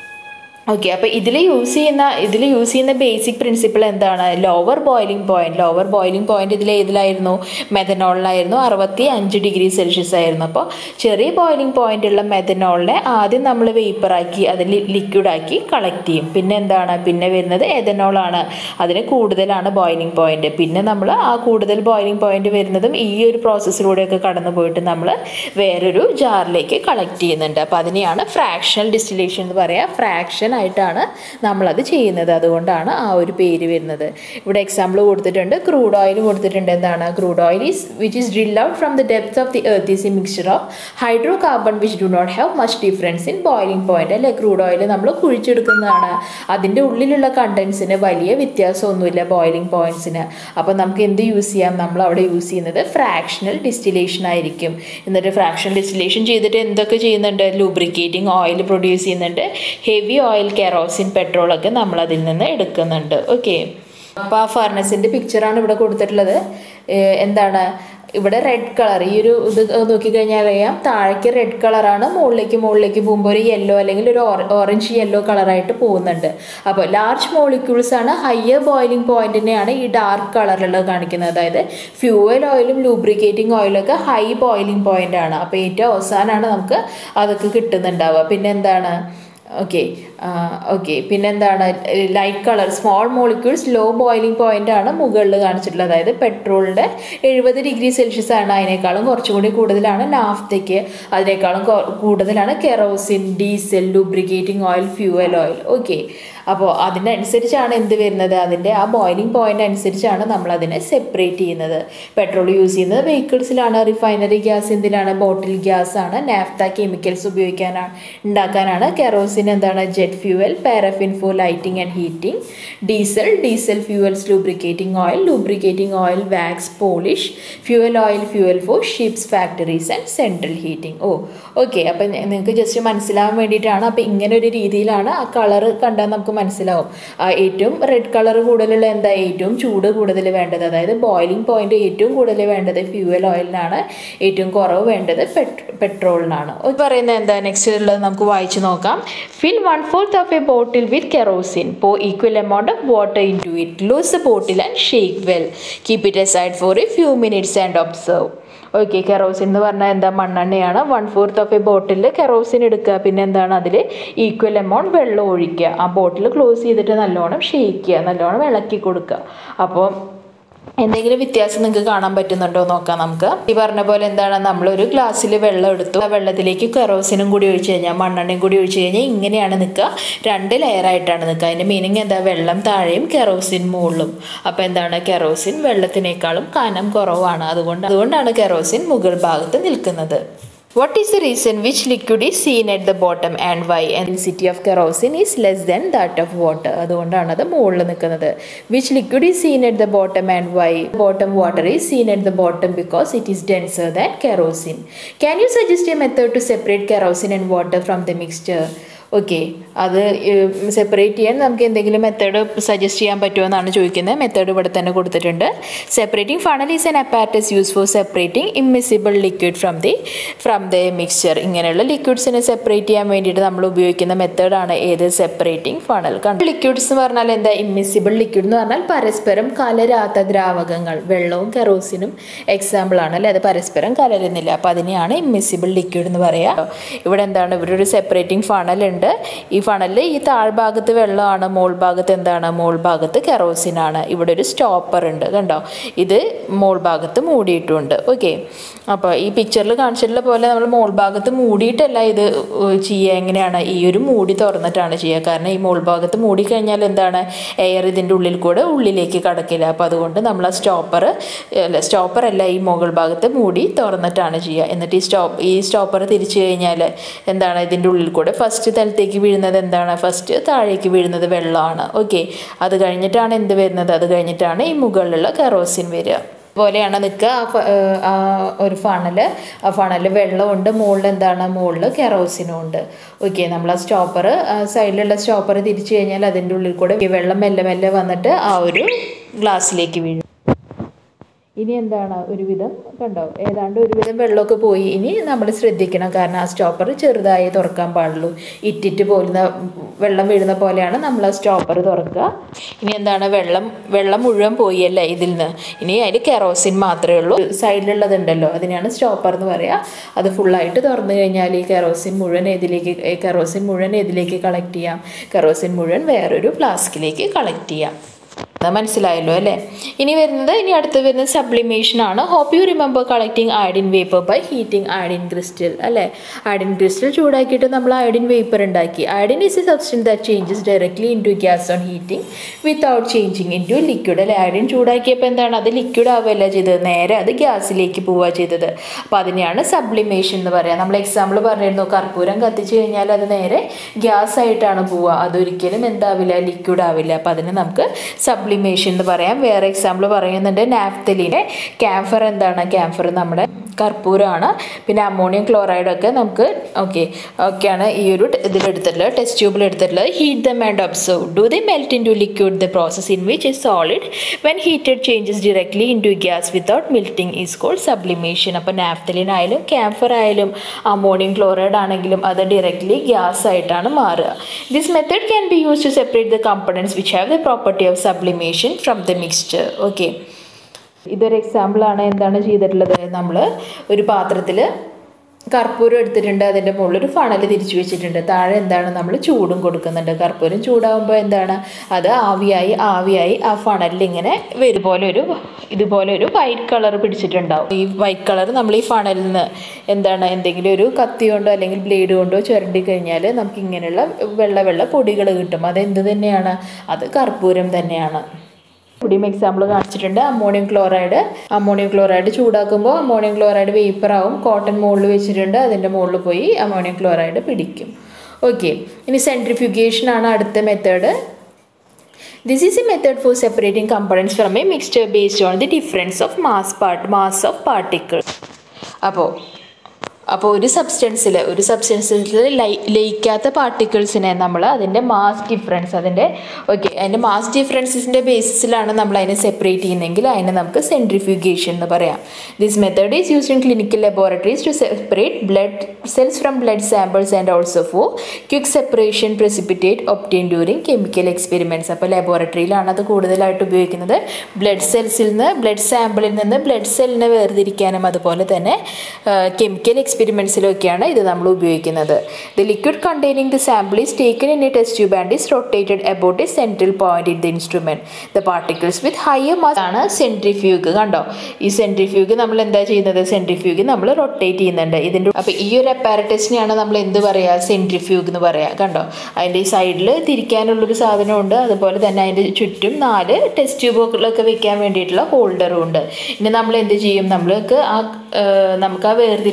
Speaker 1: ഓക്കെ അപ്പോൾ ഇതിൽ യൂസ് ചെയ്യുന്ന ഇതിൽ യൂസ് ചെയ്യുന്ന ബേസിക് പ്രിൻസിപ്പിൾ എന്താണ് lower boiling point lower boiling point ഇതിൽ ഏതിലായിരുന്നു മെഥനോളിലായിരുന്നു അറുപത്തി അഞ്ച് ഡിഗ്രി സെൽഷ്യസ് ആയിരുന്നു അപ്പോൾ ചെറിയ ബോയിലിംഗ് പോയിന്റ് ഉള്ള മെഥനോളിനെ ആദ്യം നമ്മൾ വേപ്പറാക്കി അതിൽ ലിക്വിഡാക്കി കളക്ട് ചെയ്യും പിന്നെ എന്താണ് പിന്നെ വരുന്നത് എഥനോളാണ് അതിന് കൂടുതലാണ് ബോയിലിംഗ് പോയിന്റ് പിന്നെ നമ്മൾ ആ കൂടുതൽ ബോയിലിംഗ് പോയിന്റ് വരുന്നതും ഈ ഒരു പ്രോസസ്സിലൂടെയൊക്കെ കടന്നു പോയിട്ട് നമ്മൾ വേറൊരു ജാറിലേക്ക് കളക്ട് ചെയ്യുന്നുണ്ട് അപ്പോൾ അതിനെയാണ് ഫ്രാക്ഷണൽ ഡിസ്റ്റിലേഷൻ എന്ന് പറയുക ഫ്രാക്ഷൻ ആയിട്ടാണ് നമ്മളത് ചെയ്യുന്നത് അതുകൊണ്ടാണ് ആ ഒരു പേര് വരുന്നത് ഇവിടെ എക്സാമ്പിൾ കൊടുത്തിട്ടുണ്ട് ക്രൂഡ് ഓയിൽ കൊടുത്തിട്ടുണ്ട് എന്താണ് crude oil is which is drill out from the depth of the earth is a mixture of hydrocarbon which do not have much difference in boiling point അല്ലെ crude oil നമ്മൾ കുഴിച്ചെടുക്കുന്നതാണ് അതിൻ്റെ ഉള്ളിലുള്ള കണ്ടൻസിന് വലിയ വ്യത്യാസമൊന്നുമില്ല boiling പോയിന്റ്സിന് അപ്പോൾ നമുക്ക് എന്ത് യൂസ് ചെയ്യാം നമ്മൾ അവിടെ യൂസ് ചെയ്യുന്നത് ഫ്രാക്ഷണൽ ഡിസ്റ്റിലേഷൻ ആയിരിക്കും എന്നിട്ട് ഫ്രാക്ഷണൽ ഡിസ്റ്റിലേഷൻ ചെയ്തിട്ട് എന്തൊക്കെ ചെയ്യുന്നുണ്ട് ലൂബ്രിക്കേറ്റിംഗ് ഓയിൽ പ്രൊഡ്യൂസ് ചെയ്യുന്നുണ്ട് ഹെവി ഓയിൽ കെറോസിൻ പെട്രോളൊക്കെ നമ്മൾ അതിൽ നിന്ന് എടുക്കുന്നുണ്ട് ഓക്കെ അപ്പോൾ ആ ഫർണസിൻ്റെ പിക്ചറാണ് ഇവിടെ കൊടുത്തിട്ടുള്ളത് ഏഹ് എന്താണ് ഇവിടെ റെഡ് കളർ ഈ ഒരു ഇത് നോക്കിക്കഴിഞ്ഞാൽ അറിയാം താഴേക്ക് റെഡ് കളറാണ് മുകളിലേക്ക് മുകളിലേക്ക് പോകുമ്പോൾ ഒരു യെല്ലോ അല്ലെങ്കിൽ ഒരു ഓറഞ്ച് യെല്ലോ കളറായിട്ട് പോകുന്നുണ്ട് അപ്പോൾ ലാർജ് മോളിക്യൂൾസ് ആണ് ഹയർ ബോയിലിംഗ് പോയിന്റിനെയാണ് ഈ ഡാർക്ക് കളറിലുള്ളത് കാണിക്കുന്നത് അതായത് ഫ്യൂവൽ ഓയിലും ലൂബ്രിക്കേറ്റിംഗ് ഓയിലൊക്കെ ഹൈ ബോയിലിംഗ് പോയിന്റ് ആണ് അപ്പോൾ ഏറ്റവും അവസാനമാണ് നമുക്ക് അതൊക്കെ കിട്ടുന്നുണ്ടാവുക പിന്നെ എന്താണ് ഓക്കെ ഓക്കെ പിന്നെന്താണ് light colour small molecules low boiling point ആണ് മുകളിൽ കാണിച്ചിട്ടുള്ളത് അതായത് പെട്രോളിൻ്റെ എഴുപത് ഡിഗ്രി സെൽഷ്യസ് ആണ് അതിനേക്കാളും കുറച്ചും കൂടി കൂടുതലാണ് നാഫ്തയ്ക്ക് അതിനേക്കാളും കൊ- കൂടുതലാണ് kerosene diesel lubricating oil fuel oil okay അപ്പോൾ അതിനനുസരിച്ചാണ് എന്ത് വരുന്നത് അതിൻ്റെ ആ ബോയിലിംഗ് പോയിന്റ് അനുസരിച്ചാണ് നമ്മൾ അതിനെ സെപ്പറേറ്റ് ചെയ്യുന്നത് പെട്രോൾ യൂസ് ചെയ്യുന്നത് വെഹിക്കിൾസിലാണ് റിഫൈനറി ഗ്യാസ് എന്തിനാണ് ബോട്ടിൽ ഗ്യാസ് ആണ് നാഫ്ത കെമിക്കൽസ് ഉപയോഗിക്കാനാണ് ഉണ്ടാക്കാനാണ് കെറോസിൻ എന്താണ് jet fuel paraffin for lighting and heating diesel diesel fuels lubricating oil lubricating oil wax polish fuel oil fuel for ships factories and central heating oh okay അപ്പം നിങ്ങൾക്ക് just മനസ്സിലാവാൻ വേണ്ടിയിട്ടാണ് അപ്പം ഇങ്ങനെ ഒരു രീതിയിലാണ് ആ കളർ കണ്ടാൽ നമുക്ക് മനസ്സിലാവും ആ ഏറ്റവും റെഡ് കളർ കൂടുതലുള്ള എന്താ ഏറ്റവും ചൂട് കൂടുതൽ വേണ്ടത് അതായത് ബോയിലിംഗ് പോയിന്റ് ഏറ്റവും കൂടുതൽ വേണ്ടത് ഫ്യൂവൽ ഓയിലിനാണ് ഏറ്റവും കുറവ് വേണ്ടത് പെട്രോളിനാണ് പറയുന്നത് എന്താ നെക്സ്റ്റ് ഉള്ളത് നമുക്ക് വായിച്ചു നോക്കാം fill one fourth of a bottle with kerosene pour equal amount of water into it close the bottle and shake well keep it aside for a few minutes and observe okay kerosene എന്ന് പറഞ്ഞാൽ എന്താ മണ്ണെണ്ണയാണ് one fourth of a bottle kerosene എടുക്കുക പിന്നെ എന്താണ് അതിൽ equal amount വെള്ളം ഒഴിക്കുക ആ ബോട്ടിൽ ക്ലോസ് ചെയ്തിട്ട് നല്ലോണം ഷെയ്ക്ക് ചെയ്യുക നല്ലോണം ഇളക്കി കൊടുക്കുക അപ്പോൾ എന്തെങ്കിലും വ്യത്യാസം നിങ്ങൾക്ക് കാണാൻ പറ്റുന്നുണ്ടോ നോക്കാം നമുക്ക് ഈ പറഞ്ഞ പോലെ എന്താണ് നമ്മളൊരു ഗ്ലാസ്സിൽ വെള്ളം എടുത്തു ആ വെള്ളത്തിലേക്ക് കെറോസിനും കൂടി ഒഴിച്ച് കഴിഞ്ഞാൽ മണ്ണെണ്ണയും കൂടി ഒഴിച്ച് കഴിഞ്ഞാൽ ഇങ്ങനെയാണ് നിൽക്കുക രണ്ട് ലെയർ ആയിട്ടാണ് നിൽക്കുക അതിൻ്റെ മീനിങ് എന്താ വെള്ളം താഴെയും കെറോസിൻ മുകളിലും അപ്പോൾ എന്താണ് കെറോസിൻ വെള്ളത്തിനേക്കാളും കനം കുറവാണ് അതുകൊണ്ട് അതുകൊണ്ടാണ് കെറോസിൻ മുകൾ ഭാഗത്ത് നിൽക്കുന്നത് What is the reason which liquid is seen at the bottom and why? And density of kerosene is less than that of water. അതുകൊണ്ടാണ് അത് മുകളിൽ നിൽക്കുന്നത് which liquid is seen at the bottom and why bottom water is seen at the bottom because it is denser than kerosene can you suggest a method to separate kerosene and water from the mixture okay അത് separate ചെയ്യാൻ നമുക്ക് എന്തെങ്കിലും method suggest ചെയ്യാൻ പറ്റുമോ എന്നാണ് ചോദിക്കുന്നത് method ഇവിടെ തന്നെ കൊടുത്തിട്ടുണ്ട് separating funnel is an apparatus use for separating immiscible liquid from the from the mixture ഇങ്ങനെയുള്ള ലിക്വിഡ്സിനെ സെപ്പറേറ്റ് ചെയ്യാൻ വേണ്ടിയിട്ട് നമ്മൾ ഉപയോഗിക്കുന്ന മെത്തേഡാണ് ഏത് സെപ്പറേറ്റിംഗ് ഫണൽ കണ്ടു ലിക്വിഡ്സ് എന്ന് പറഞ്ഞാൽ എന്താ ഇമ്മിസിബിൾ ലിക്വിഡ് എന്ന് പറഞ്ഞാൽ പരസ്പരം കലരാത്ത ദ്രാവകങ്ങൾ വെള്ളവും കെറോസിനും എക്സാമ്പിൾ ആണ് അല്ലേ അത് പരസ്പരം കലരുന്നില്ല അപ്പോൾ അതിനെയാണ് ഇമ്മിസിബിൾ ലിക്വിഡ് എന്ന് പറയുക ഇവിടെ എന്താണ് ഇവിടെ ഒരു സെപ്പറേറ്റിംഗ് ഫണൽ ഉണ്ട് ഈ ഫണലിൽ ഈ താഴ്ഭാഗത്ത് വെള്ളമാണ് മോൾ ഭാഗത്ത് എന്താണ് മോൾ ഭാഗത്ത് കെറോസിനാണ് ഇവിടെ ഒരു സ്റ്റോപ്പർ ഉണ്ട് കണ്ടോ ഇത് മോൾ ഭാഗത്ത് മൂടിയിട്ടുണ്ട് ഓക്കെ അപ്പോൾ ഈ പിക്ചറിൽ കാണിച്ചിട്ടുള്ള പോലെ നമ്മൾ മോൾ ഭാഗത്ത് മൂടിയിട്ടല്ല ഇത് ചെയ്യുക എങ്ങനെയാണ് ഈ ഒരു മൂടി തുറന്നിട്ടാണ് ചെയ്യുക കാരണം ഈ മോൾ ഭാഗത്ത് മൂടിക്കഴിഞ്ഞാൽ എന്താണ് എയർ ഇതിൻ്റെ ഉള്ളിൽ കൂടെ ഉള്ളിലേക്ക് കടക്കില്ല അപ്പോൾ അതുകൊണ്ട് നമ്മൾ ആ സ്റ്റോപ്പർ അല്ല സ്റ്റോപ്പർ അല്ല ഈ മുകൾ ഭാഗത്ത് മൂടി തുറന്നിട്ടാണ് ചെയ്യുക എന്നിട്ട് ഈ സ്റ്റോപ്പ് ഈ സ്റ്റോപ്പർ തിരിച്ചു കഴിഞ്ഞാൽ എന്താണ് ഇതിൻ്റെ ഉള്ളിൽ കൂടെ ഫസ്റ്റ് തലത്തേക്ക് വീഴുന്നത് എന്താണ് ഫസ്റ്റ് താഴേക്ക് വീഴുന്നത് വെള്ളമാണ് ഓക്കെ അത് കഴിഞ്ഞിട്ടാണ് എന്ത് വരുന്നത് അത് കഴിഞ്ഞിട്ടാണ് ഈ മുകളിലുള്ള കെറോസിൻ വരിക പോലെയാണ് നിൽക്കുക ആ ഫ- ഏഹ് ആ ഒരു ഫണൽ ആ ഫണൽ വെള്ളമുണ്ട് മുകളിൽ എന്താണ് മുകളിൽ കെറോസിനും ഉണ്ട് ഓക്കെ നമ്മൾ ആ സ്റ്റോപ്പർ സൈഡിലുള്ള സ്റ്റോപ്പർ തിരിച്ചു കഴിഞ്ഞാൽ അതിൻ്റെ ഉള്ളിൽ കൂടെ ഈ വെള്ളം മെല്ലെ മെല്ലെ വന്നിട്ട് ആ ഒരു ഗ്ലാസ്സിലേക്ക് വീഴും ഇനി എന്താണ് ഒരുവിധം കണ്ടോ ഏതാണ്ട് ഒരുവിധം വെള്ളമൊക്കെ പോയി ഇനി നമ്മൾ ശ്രദ്ധിക്കണം കാരണം ആ സ്റ്റോപ്പർ ചെറുതായി തുറക്കാൻ പാടുള്ളൂ ഇറ്റിറ്റ് പോലുന്ന വെള്ളം വീഴുന്ന പോലെയാണ് നമ്മൾ ആ സ്റ്റോപ്പർ തുറക്കുക ഇനി എന്താണ് വെള്ളം വെള്ളം മുഴുവൻ പോയി അല്ലേ ഇതിൽ നിന്ന് ഇനി അതിൽ കെറോസിൻ മാത്രമേ ഉള്ളൂ സൈഡിലുള്ളതുണ്ടല്ലോ അതിനെയാണ് സ്റ്റോപ്പർ എന്ന് പറയുക അത് ഫുള്ളായിട്ട് തുറന്നു കഴിഞ്ഞാൽ ഈ കെറോസിൻ മുഴുവൻ ഇതിലേക്ക് കെറോസിൻ മുഴുവൻ ഇതിലേക്ക് കളക്ട് ചെയ്യാം കെറോസിൻ മുഴുവൻ വേറൊരു ഫ്ലാസ്കിലേക്ക് കളക്ട് ചെയ്യാം അത് മനസ്സിലായല്ലോ അല്ലേ ഇനി വരുന്നത് ഇനി അടുത്ത് വരുന്നത് സബ്ലിമേഷൻ ആണ് hope you remember collecting iodine vapour by heating iodine crystal അല്ലേ അയഡിൻ ക്രിസ്റ്റൽ ചൂടാക്കിയിട്ട് നമ്മൾ അയഡിൻ വേപ്പർ ഉണ്ടാക്കി iodine is a substance that changes directly into gas on heating without changing into liquid അല്ലേ iodine ചൂടാക്കിയപ്പോൾ എന്താണ് അത് liquid ആവുകയല്ല ചെയ്തത് നേരെ അത് ഗ്യാസിലേക്ക് പോവുക ചെയ്തത് അപ്പോൾ അതിനെയാണ് സബ്ലിമേഷൻ എന്ന് പറയുക നമ്മൾ എക്സാമ്പിൾ പറഞ്ഞിരുന്നു കർപ്പൂരം കത്തിച്ച് കഴിഞ്ഞാൽ അത് നേരെ ഗ്യാസ് ആയിട്ടാണ് പോവുക അതൊരിക്കലും എന്താവില്ല ലിക്വിഡ് ആവില്ല അപ്പോൾ അതിന് നമുക്ക് സബ്ലിമേഷൻ എന്ന് പറയാം വേറെ എക്സാമ്പിൾ പറയുന്നുണ്ട് നാഫ്തലിനെ ക്യാംഫർ എന്താണ് ക്യാംഫർ നമ്മുടെ കർപ്പൂരമാണ് പിന്നെ അമോണിയം ക്ലോറൈഡ് ഒക്കെ നമുക്ക് ഓക്കെ ഒക്കെയാണ് ഈ ഒരു ഇതിലെടുത്തിട്ടുള്ളത് ടെസ്റ്റ് ട്യൂബിൽ എടുത്തിട്ടുള്ളത് heat them and observe do they melt into liquid the process in which is solid when heated changes directly into gas without melting is called sublimation അപ്പോൾ naphthalene ആയാലും camphor ആയാലും ammonium chloride ആണെങ്കിലും അത് directly gas ആയിട്ടാണ് മാറുക this method can be use to separate the components which have the property of sublimation from the mixture okay ഇതൊരു എക്സാമ്പിളാണ് എന്താണ് ചെയ്തിട്ടുള്ളത് നമ്മൾ ഒരു പാത്രത്തിൽ കർപ്പൂരം എടുത്തിട്ടുണ്ട് അതിൻ്റെ മുകളിൽ ഒരു ഫണൽ തിരിച്ചു വെച്ചിട്ടുണ്ട് താഴെ എന്താണ് നമ്മൾ ചൂടും കൊടുക്കുന്നുണ്ട് കർപ്പൂരം ചൂടാകുമ്പോൾ എന്താണ് അത് ആവിയായി ആവിയായി ആ ഫണലിൽ ഇങ്ങനെ വരും പോലെ ഒരു ഇതുപോലെ ഒരു വൈറ്റ് കളർ പിടിച്ചിട്ടുണ്ടാവും ഈ വൈറ്റ് കളർ നമ്മൾ ഈ ഫണലിൽ നിന്ന് എന്താണ് എന്തെങ്കിലും ഒരു കത്തി കൊണ്ടോ അല്ലെങ്കിൽ ബ്ലേഡ് കൊണ്ടോ ചുരണ്ടി കഴിഞ്ഞാൽ നമുക്ക് ഇങ്ങനെയുള്ള വെള്ള വെള്ള പൊടികൾ കിട്ടും അതെന്ത് തന്നെയാണ് അത് കർപ്പൂരം തന്നെയാണ് ഇവിടെയും എക്സാമ്പിൾ കാണിച്ചിട്ടുണ്ട് അമോണിയം ക്ലോറൈഡ് അമോണിയം ക്ലോറൈഡ് ചൂടാക്കുമ്പോൾ അമോണിയം ക്ലോറൈഡ് വേപ്പർ ആവും കോട്ടൺ മുകളിൽ വെച്ചിട്ടുണ്ട് അതിൻ്റെ മുകളിൽ പോയി അമോണിയം ക്ലോറൈഡ് പിടിക്കും ഓക്കെ ഇനി സെൻട്രിഫ്യൂഗേഷൻ ആണ് അടുത്ത method this is a method for separating components from a mixture based on the difference of mass part mass of particle അപ്പോൾ അപ്പോൾ ഒരു സബ്സ്റ്റൻസിൽ ഒരു സബ്സ്റ്റൻസിൽ ലൈ ലയിക്കാത്ത പാർട്ടിക്കിൾസിനെ നമ്മൾ അതിൻ്റെ മാസ് ഡിഫറൻസ് അതിൻ്റെ ഓക്കെ അതിൻ്റെ മാസ് ഡിഫറൻസിൻ്റെ ബേസിസിലാണ് നമ്മൾ അതിനെ സെപ്പറേറ്റ് ചെയ്യുന്നതെങ്കിൽ അതിനെ നമുക്ക് സെൻട്രിഫ്യൂഗേഷൻ എന്ന് പറയാം this method is used in clinical laboratories to separate blood cells from blood samples and also for quick separation precipitate obtain during chemical experiments അപ്പോൾ ലബോറട്ടറിയിലാണ് അത് കൂടുതലായിട്ട് ഉപയോഗിക്കുന്നത് ബ്ലഡ് സെൽസിൽ നിന്ന് ബ്ലഡ് സാമ്പിളിൽ നിന്ന് ബ്ലഡ് സെല്ലിനെ വേർതിരിക്കാനും അതുപോലെ തന്നെ കെമിക്കൽ എക്സ്പെരിമെൻറ്റ്സിലൊക്കെയാണ് ഇത് നമ്മൾ ഉപയോഗിക്കുന്നത് the liquid containing the sample is taken in a test tube and is rotated about a central point in the instrument the particles with higher mass ആണ് സെൻട്രിഫ്യൂഗ് കണ്ടോ ഈ സെൻട്രിഫ്യൂഗ് നമ്മൾ എന്താ ചെയ്യുന്നത് സെൻട്രിഫ്യൂഗ് നമ്മൾ റൊട്ടേറ്റ് ചെയ്യുന്നുണ്ട് ഇതിൻ്റെ അപ്പോൾ ഈ ഒരു അപ്പാരറ്റസിനെയാണ് നമ്മൾ എന്ത് പറയുക സെൻട്രിഫ്യൂഗ് എന്ന് പറയുക കണ്ടോ അതിൻ്റെ ഈ സൈഡിൽ തിരിക്കാനുള്ളൊരു സാധനമുണ്ട് അതുപോലെ തന്നെ അതിൻ്റെ ചുറ്റും നാല് ടെസ്റ്റ് ട്യൂബുകളൊക്കെ വെക്കാൻ വേണ്ടിയിട്ടുള്ള ഹോൾഡറും ഉണ്ട് ഇനി നമ്മൾ എന്ത് ചെയ്യും നമ്മൾക്ക് ആ ഏഹ് നമുക്ക് ആ വേർതിരിക്കാനുള്ള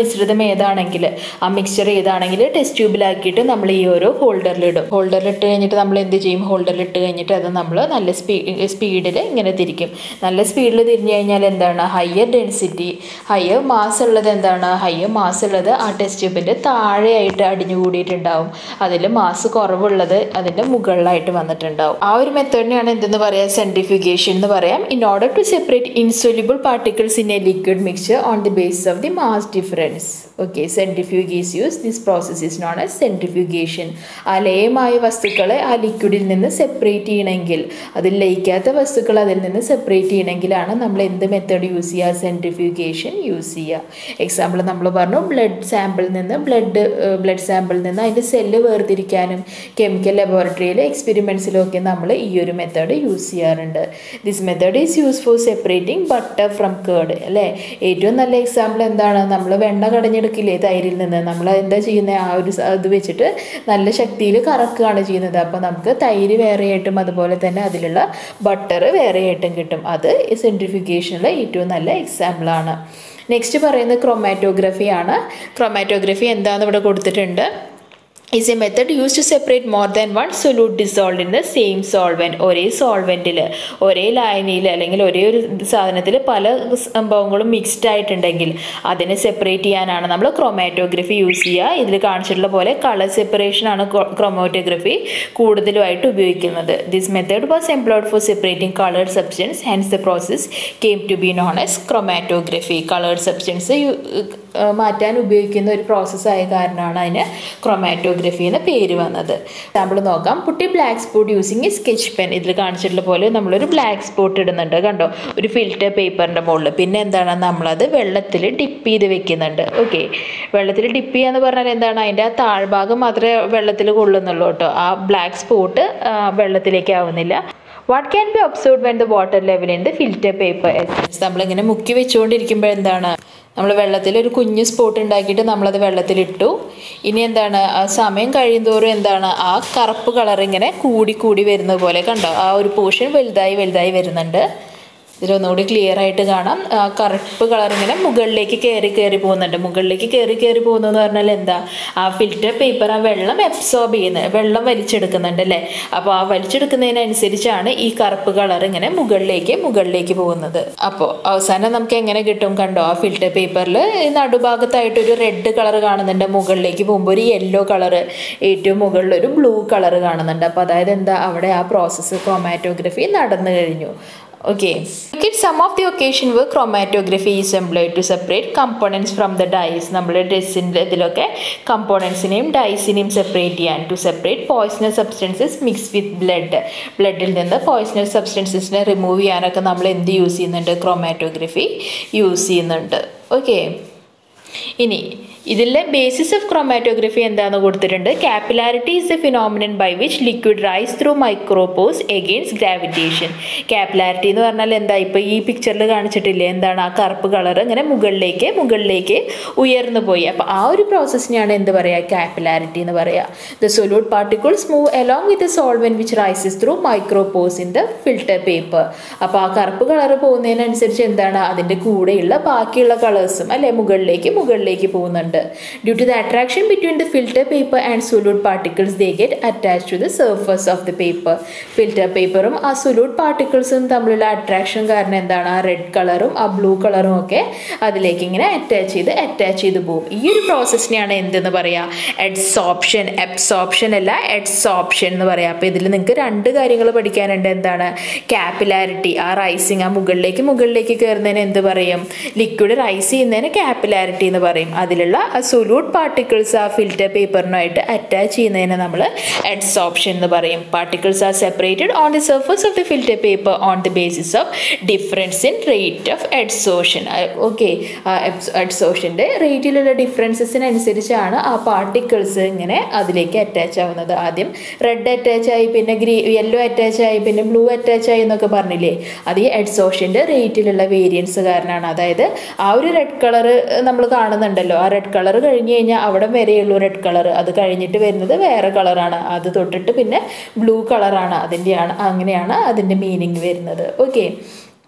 Speaker 1: മിശ്രിതം ഏതാണെങ്കിൽ ആ മിക്സ്ചർ ഏതാണെങ്കിൽ ടെസ്റ്റ് ട്യൂബിലാക്കിയിട്ട് നമ്മൾ ഈ ഓരോ ഹോൾഡറിൽ ഇടും ഹോൾഡറിൽ ഇട്ട് കഴിഞ്ഞിട്ട് നമ്മൾ എന്ത് ചെയ്യും ഹോൾഡറിൽ ഇട്ട് കഴിഞ്ഞിട്ട് അത് നമ്മൾ നല്ല സ്പീ സ്പീഡിൽ ഇങ്ങനെ തിരിക്കും നല്ല സ്പീഡിൽ തിരിഞ്ഞു കഴിഞ്ഞാൽ എന്താണ് ഹയർ ഡെൻസിറ്റി ഹയർ മാസ് ഉള്ളത് എന്താണ് ഹയർ മാസ് ഉള്ളത് ആ ടെസ്റ്റ് ട്യൂബിൻ്റെ താഴെയായിട്ട് അടിഞ്ഞു കൂടിയിട്ടുണ്ടാവും അതിൽ മാസ് കുറവുള്ളത് അതിൻ്റെ മുകളിലായിട്ട് വന്നിട്ടുണ്ടാവും ആ ഒരു മെത്തേഡിനെയാണ് എന്തെന്ന് പറയാം സെൻട്രിഫ്യൂഗേഷൻ എന്ന് പറയാം in order to separate insoluble particles in a liquid mixture on the basis of the mass difference okay centrifuge is use this process is known as centrifugation ആ ലയമായ വസ്തുക്കളെ ആ ലിക്വിഡിൽ നിന്ന് സെപ്പറേറ്റ് ചെയ്യണമെങ്കിൽ അതിൽ ലയിക്കാത്ത വസ്തുക്കൾ അതിൽ നിന്ന് സെപ്പറേറ്റ് ചെയ്യണമെങ്കിലാണ് നമ്മൾ എന്ത് മെത്തേഡ് യൂസ് ചെയ്യുക സെൻട്രിഫ്യൂഗേഷൻ യൂസ് ചെയ്യുക എക്സാമ്പിൾ നമ്മൾ പറഞ്ഞു ബ്ലഡ് സാമ്പിളിൽ നിന്ന് ബ്ലഡ് ബ്ലഡ് സാമ്പിളിൽ നിന്ന് അതിൻ്റെ സെല്ല് വേർതിരിക്കാനും കെമിക്കൽ ലബോറട്ടറിയിൽ എക്സ്പെരിമെൻറ്റ്സിലും ഒക്കെ നമ്മൾ ഈ ഒരു മെത്തേഡ് യൂസ് ചെയ്യാറുണ്ട് this method is use for separating butter from curd അല്ലേ ഏറ്റവും നല്ല എക്സാമ്പിൾ എന്താണ് നമ്മൾ വെണ്ണ കടഞ്ഞെടുക്കില്ലേ തൈരിൽ നിന്ന് നമ്മൾ എന്താ ചെയ്യുന്നത് ആ ഒരു സ- ഇത് വെച്ചിട്ട് നല്ല ശക്തിയിൽ കറക്കുകയാണ് ചെയ്യുന്നത് അപ്പോൾ നമുക്ക് തൈര് വേറെയായിട്ടും അതുപോലെ തന്നെ അതിലുള്ള ബട്ടർ വേറെയായിട്ടും കിട്ടും അത് സെൻട്രിഫിക്കേഷനിലെ ഏറ്റവും നല്ല എക്സാമ്പിളാണ് നെക്സ്റ്റ് പറയുന്നത് ക്രൊമാറ്റോഗ്രഫിയാണ് ക്രൊമാറ്റോഗ്രഫി എന്താണെന്ന് ഇവിടെ കൊടുത്തിട്ടുണ്ട് is a method used to separate more than one solute dissolved in the same solvent ഒരേ സോൾവെൻറ്റിൽ ഒരേ ലായനിയിൽ അല്ലെങ്കിൽ ഒരേ ഒരു സാധനത്തിൽ പല സംഭവങ്ങളും മിക്സ്ഡ് ആയിട്ടുണ്ടെങ്കിൽ അതിനെ സെപ്പറേറ്റ് ചെയ്യാനാണ് നമ്മൾ ക്രൊമാറ്റോഗ്രഫി യൂസ് ചെയ്യുക ഇതിൽ കാണിച്ചിട്ടുള്ള പോലെ കളർ സെപ്പറേഷൻ ആണ് ക്രൊമാറ്റോഗ്രഫി കൂടുതലുമായിട്ട് ഉപയോഗിക്കുന്നത് this method was employed for separating coloured substance hence the process came to be known as chromatography coloured substance മാറ്റാൻ ഉപയോഗിക്കുന്ന ഒരു പ്രോസസ്സായ കാരണമാണ് അതിന് ക്രൊമാറ്റോഗ്രഫി എന്ന പേര് വന്നത് എക്സാമ്പിൾ നോക്കാം put black spot using a sketch pen ഇതിൽ കാണിച്ചിട്ടുള്ള പോലെ നമ്മളൊരു ബ്ലാക്ക് സ്പോട്ട് ഇടുന്നുണ്ട് കണ്ടോ ഒരു ഫിൽറ്റർ പേപ്പറിൻ്റെ മുകളിൽ പിന്നെ എന്താണ് നമ്മളത് വെള്ളത്തിൽ ഡിപ്പ് ചെയ്ത് വെക്കുന്നുണ്ട് ഓക്കെ വെള്ളത്തിൽ ഡിപ്പ് ചെയ്യാന്ന് പറഞ്ഞാൽ എന്താണ് അതിൻ്റെ ആ താഴ്ഭാഗം മാത്രമേ വെള്ളത്തിൽ കൊള്ളുന്നുള്ളൂ കേട്ടോ ആ ബ്ലാക്ക് സ്പോട്ട് വെള്ളത്തിലേക്ക് ആവുന്നില്ല what can be observe when the water level in the filter paper ascends നമ്മളിങ്ങനെ മുക്കി വെച്ചുകൊണ്ടിരിക്കുമ്പോൾ എന്താണ് നമ്മൾ വെള്ളത്തിൽ ഒരു കുഞ്ഞു സ്പോട്ട് ഉണ്ടാക്കിയിട്ട് നമ്മളത് വെള്ളത്തിലിട്ടു ഇനി എന്താണ് ആ സമയം കഴിയുന്തോറും എന്താണ് ആ കറുപ്പ് കളർ ഇങ്ങനെ കൂടി കൂടി വരുന്നത് പോലെ കണ്ടോ ആ ഒരു പോർഷൻ വലുതായി വലുതായി വരുന്നുണ്ട് ഇതിലൊന്നുകൂടി ക്ലിയർ ആയിട്ട് കാണാം ആ കറുപ്പ് കളർ ഇങ്ങനെ മുകളിലേക്ക് കയറി കയറി പോകുന്നുണ്ട് മുകളിലേക്ക് കയറി കയറി പോകുന്നതെന്ന് പറഞ്ഞാൽ എന്താ ആ ഫിൽറ്റർ പേപ്പർ ആ വെള്ളം അബ്സോർബ് ചെയ്യുന്നത് വെള്ളം വലിച്ചെടുക്കുന്നുണ്ട് അല്ലേ അപ്പോൾ ആ വലിച്ചെടുക്കുന്നതിനനുസരിച്ചാണ് ഈ കറുപ്പ് കളർ ഇങ്ങനെ മുകളിലേക്ക് മുകളിലേക്ക് പോകുന്നത് അപ്പോൾ അവസാനം നമുക്ക് എങ്ങനെ കിട്ടും കണ്ടോ ആ ഫിൽറ്റർ പേപ്പറിൽ നടുഭാഗത്തായിട്ട് ഒരു റെഡ് കളർ കാണുന്നുണ്ട് മുകളിലേക്ക് പോകുമ്പോൾ ഒരു യെല്ലോ കളർ ഏറ്റവും മുകളിൽ ഒരു ബ്ലൂ കളർ കാണുന്നുണ്ട് അപ്പോൾ അതായത് എന്താ അവിടെ ആ പ്രോസസ്സ് ക്രോമാറ്റോഗ്രഫി നടന്നു കഴിഞ്ഞു Okay. Look at some of the occasion where chromatography is employed to separate components from the dyes. നമ്മൾ ഡ്രസ്സിൻ്റെ ഇതിലൊക്കെ കമ്പോണൻസിനെയും ഡൈസിനെയും സെപ്പറേറ്റ് ചെയ്യാൻ to separate poisonous substances mix with blood ബ്ലഡിൽ നിന്ന് പോയ്സണസ് സബ്സ്റ്റൻസസിനെ റിമൂവ് ചെയ്യാനൊക്കെ നമ്മൾ എന്ത് യൂസ് ചെയ്യുന്നുണ്ട് ക്രോമാറ്റോഗ്രഫി യൂസ് ചെയ്യുന്നുണ്ട് ഓക്കെ ഇനി ഇതിലെ ബേസിസ് ഓഫ് ക്രോമാറ്റോഗ്രഫി എന്താണെന്ന് കൊടുത്തിട്ടുണ്ട് capillarity is a phenomenon by which liquid rise through micropores against gravitation capillarity എന്ന് പറഞ്ഞാൽ എന്താ ഇപ്പോൾ ഈ പിക്ചറിൽ കാണിച്ചിട്ടില്ലേ എന്താണ് ആ കറുപ്പ് കളർ ഇങ്ങനെ മുകളിലേക്ക് മുകളിലേക്ക് ഉയർന്നു പോയി അപ്പോൾ ആ ഒരു പ്രോസസ്സിനെയാണ് എന്ത് പറയുക കാപ്പിലാരിറ്റി എന്ന് പറയുക the solute particles move along with the solvent which rises through micropores in the filter paper അപ്പോൾ ആ കറുപ്പ് കളർ പോകുന്നതിനനുസരിച്ച് എന്താണ് അതിൻ്റെ കൂടെയുള്ള ബാക്കിയുള്ള കളേഴ്സും അല്ലെ മുകളിലേക്ക് മുകളിലേക്ക് പോകുന്നുണ്ട് due to the attraction between the filter paper and solute particles they get attach to the surface of the paper filter പേപ്പറും ആ സൊല്യൂട്ട് പാർട്ടിക്കിൾസും തമ്മിലുള്ള അട്രാക്ഷൻ കാരണം എന്താണ് ആ റെഡ് കളറും ആ ബ്ലൂ കളറും ഒക്കെ അതിലേക്ക് ഇങ്ങനെ അറ്റാച്ച് ചെയ്ത് അറ്റാച്ച് ചെയ്ത് പോകും ഈ ഒരു പ്രോസസ്സിനെയാണ് എന്തെന്ന് പറയുക എഡ്സോപ്ഷൻ എബ്സോപ്ഷൻ അല്ല എഡ്സോപ്ഷൻ എന്ന് പറയാം അപ്പോൾ ഇതിൽ നിങ്ങൾക്ക് രണ്ട് കാര്യങ്ങൾ പഠിക്കാനുണ്ട് എന്താണ് കാപ്പിലാരിറ്റി ആ റൈസിങ് ആ മുകളിലേക്ക് മുകളിലേക്ക് കയറുന്നതിന് എന്ത് പറയും ലിക്വിഡ് റൈസ് ചെയ്യുന്നതിന് കാപ്പിലാരിറ്റി എന്ന് പറയും അതിലുള്ള ആ സൊല്യൂട്ട് പാർട്ടിക്കിൾസ് ആ ഫിൽറ്റർ പേപ്പറിനായിട്ട് അറ്റാച്ച് ചെയ്യുന്നതിന് നമ്മൾ എഡ്സോപ്ഷൻ എന്ന് പറയും particles are separated on the surface of the filter paper on the basis of difference in rate of adsorption okay എഡ്സോഷൻ്റെ റേറ്റിലുള്ള ഡിഫറൻസസിനനുസരിച്ചാണ് ആ പാർട്ടിക്കിൾസ് ഇങ്ങനെ അതിലേക്ക് അറ്റാച്ച് ആവുന്നത് ആദ്യം റെഡ് അറ്റാച്ച് ആയി പിന്നെ ഗ്രീ യെല്ലോ അറ്റാച്ച് ആയി പിന്നെ ബ്ലൂ അറ്റാച്ച് ആയി എന്നൊക്കെ പറഞ്ഞില്ലേ അത് ഈ എഡ്സോഷൻ്റെ റേറ്റിലുള്ള വേരിയൻസ് കാരണമാണ് അതായത് ആ ഒരു റെഡ് കളർ നമ്മൾ കാണുന്നുണ്ടല്ലോ ആ റെഡ് കളർ കഴിഞ്ഞ് കഴിഞ്ഞാൽ അവിടെ വരെയുള്ളൂ റെഡ് കളർ അത് കഴിഞ്ഞിട്ട് വരുന്നത് വേറെ കളറാണ് അത് തൊട്ടിട്ട് പിന്നെ ബ്ലൂ കളറാണ് അതിൻ്റെയാണ് അങ്ങനെയാണ് അതിൻ്റെ മീനിങ് വരുന്നത് ഓക്കെ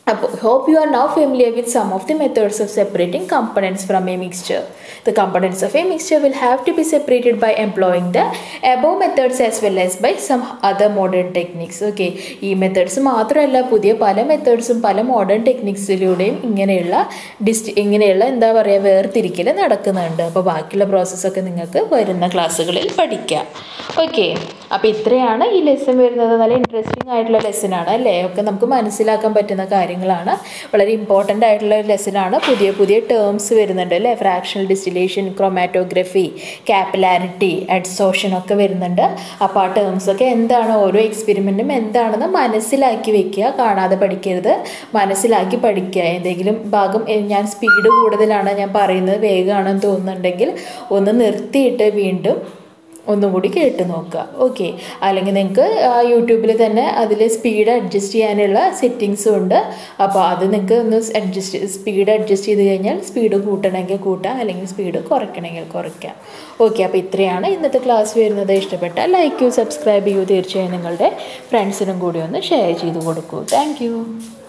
Speaker 1: അപ്പോൾ hope you are now familiar with some of the methods of separating components from a mixture. The components of a mixture will have to be separated by employing the above methods as well as by some other modern techniques. Okay, ഈ methods മാത്രമല്ല പുതിയ പല മെത്തേഡ്സും പല modern ടെക്നിക്സിലൂടെയും ഇങ്ങനെയുള്ള ഡിസ്റ്റ് ഇങ്ങനെയുള്ള എന്താ പറയുക വേർതിരിക്കൽ നടക്കുന്നുണ്ട് അപ്പോൾ ബാക്കിയുള്ള പ്രോസസ്സൊക്കെ നിങ്ങൾക്ക് വരുന്ന ക്ലാസ്സുകളിൽ പഠിക്കാം ഓക്കെ അപ്പോൾ ഇത്രയാണ് ഈ ലെസൺ വരുന്നത് നല്ല ഇൻട്രസ്റ്റിംഗ് ആയിട്ടുള്ള ലെസനാണ് അല്ലേ ഒക്കെ നമുക്ക് മനസ്സിലാക്കാൻ പറ്റുന്ന കാര്യങ്ങളാണ് വളരെ ഇമ്പോർട്ടൻ്റ് ആയിട്ടുള്ള ഒരു ലെസനാണ് പുതിയ പുതിയ ടേംസ് വരുന്നുണ്ട് അല്ലേ fractional distillation chromatography capillarity adsorption ഒക്കെ വരുന്നുണ്ട് അപ്പോൾ ആ ടേംസ് ഒക്കെ എന്താണ് ഓരോ എക്സ്പെരിമെൻറ്റും എന്താണെന്ന് മനസ്സിലാക്കി വെക്കുക കാണാതെ പഠിക്കരുത് മനസ്സിലാക്കി പഠിക്കുക എന്തെങ്കിലും ഭാഗം എ, ഞാൻ സ്പീഡ് കൂടുതലാണ് ഞാൻ പറയുന്നത് വേഗമാണെന്ന് തോന്നുന്നുണ്ടെങ്കിൽ ഒന്ന് നിർത്തിയിട്ട് വീണ്ടും ഒന്നും കൂടി കേട്ട് നോക്കുക ഓക്കെ അല്ലെങ്കിൽ നിങ്ങൾക്ക് യൂട്യൂബിൽ തന്നെ അതിൽ സ്പീഡ് അഡ്ജസ്റ്റ് ചെയ്യാനുള്ള സെറ്റിങ്സും ഉണ്ട് അപ്പോൾ അത് നിങ്ങൾക്ക് ഒന്ന് അഡ്ജസ്റ്റ് സ്പീഡ് അഡ്ജസ്റ്റ് ചെയ്ത് കഴിഞ്ഞാൽ സ്പീഡ് കൂട്ടണമെങ്കിൽ കൂട്ടാം അല്ലെങ്കിൽ സ്പീഡ് കുറയ്ക്കണമെങ്കിൽ കുറയ്ക്കാം ഓക്കെ അപ്പോൾ ഇത്രയാണ് ഇന്നത്തെ ക്ലാസ് വരുന്നത് ഇഷ്ടപ്പെട്ടാൽ ലൈക്ക് ചെയ്യൂ സബ്സ്ക്രൈബ് ചെയ്യൂ തീർച്ചയായും നിങ്ങളുടെ ഫ്രണ്ട്സിനും കൂടി ഒന്ന് ഷെയർ ചെയ്ത് കൊടുക്കൂ താങ്ക്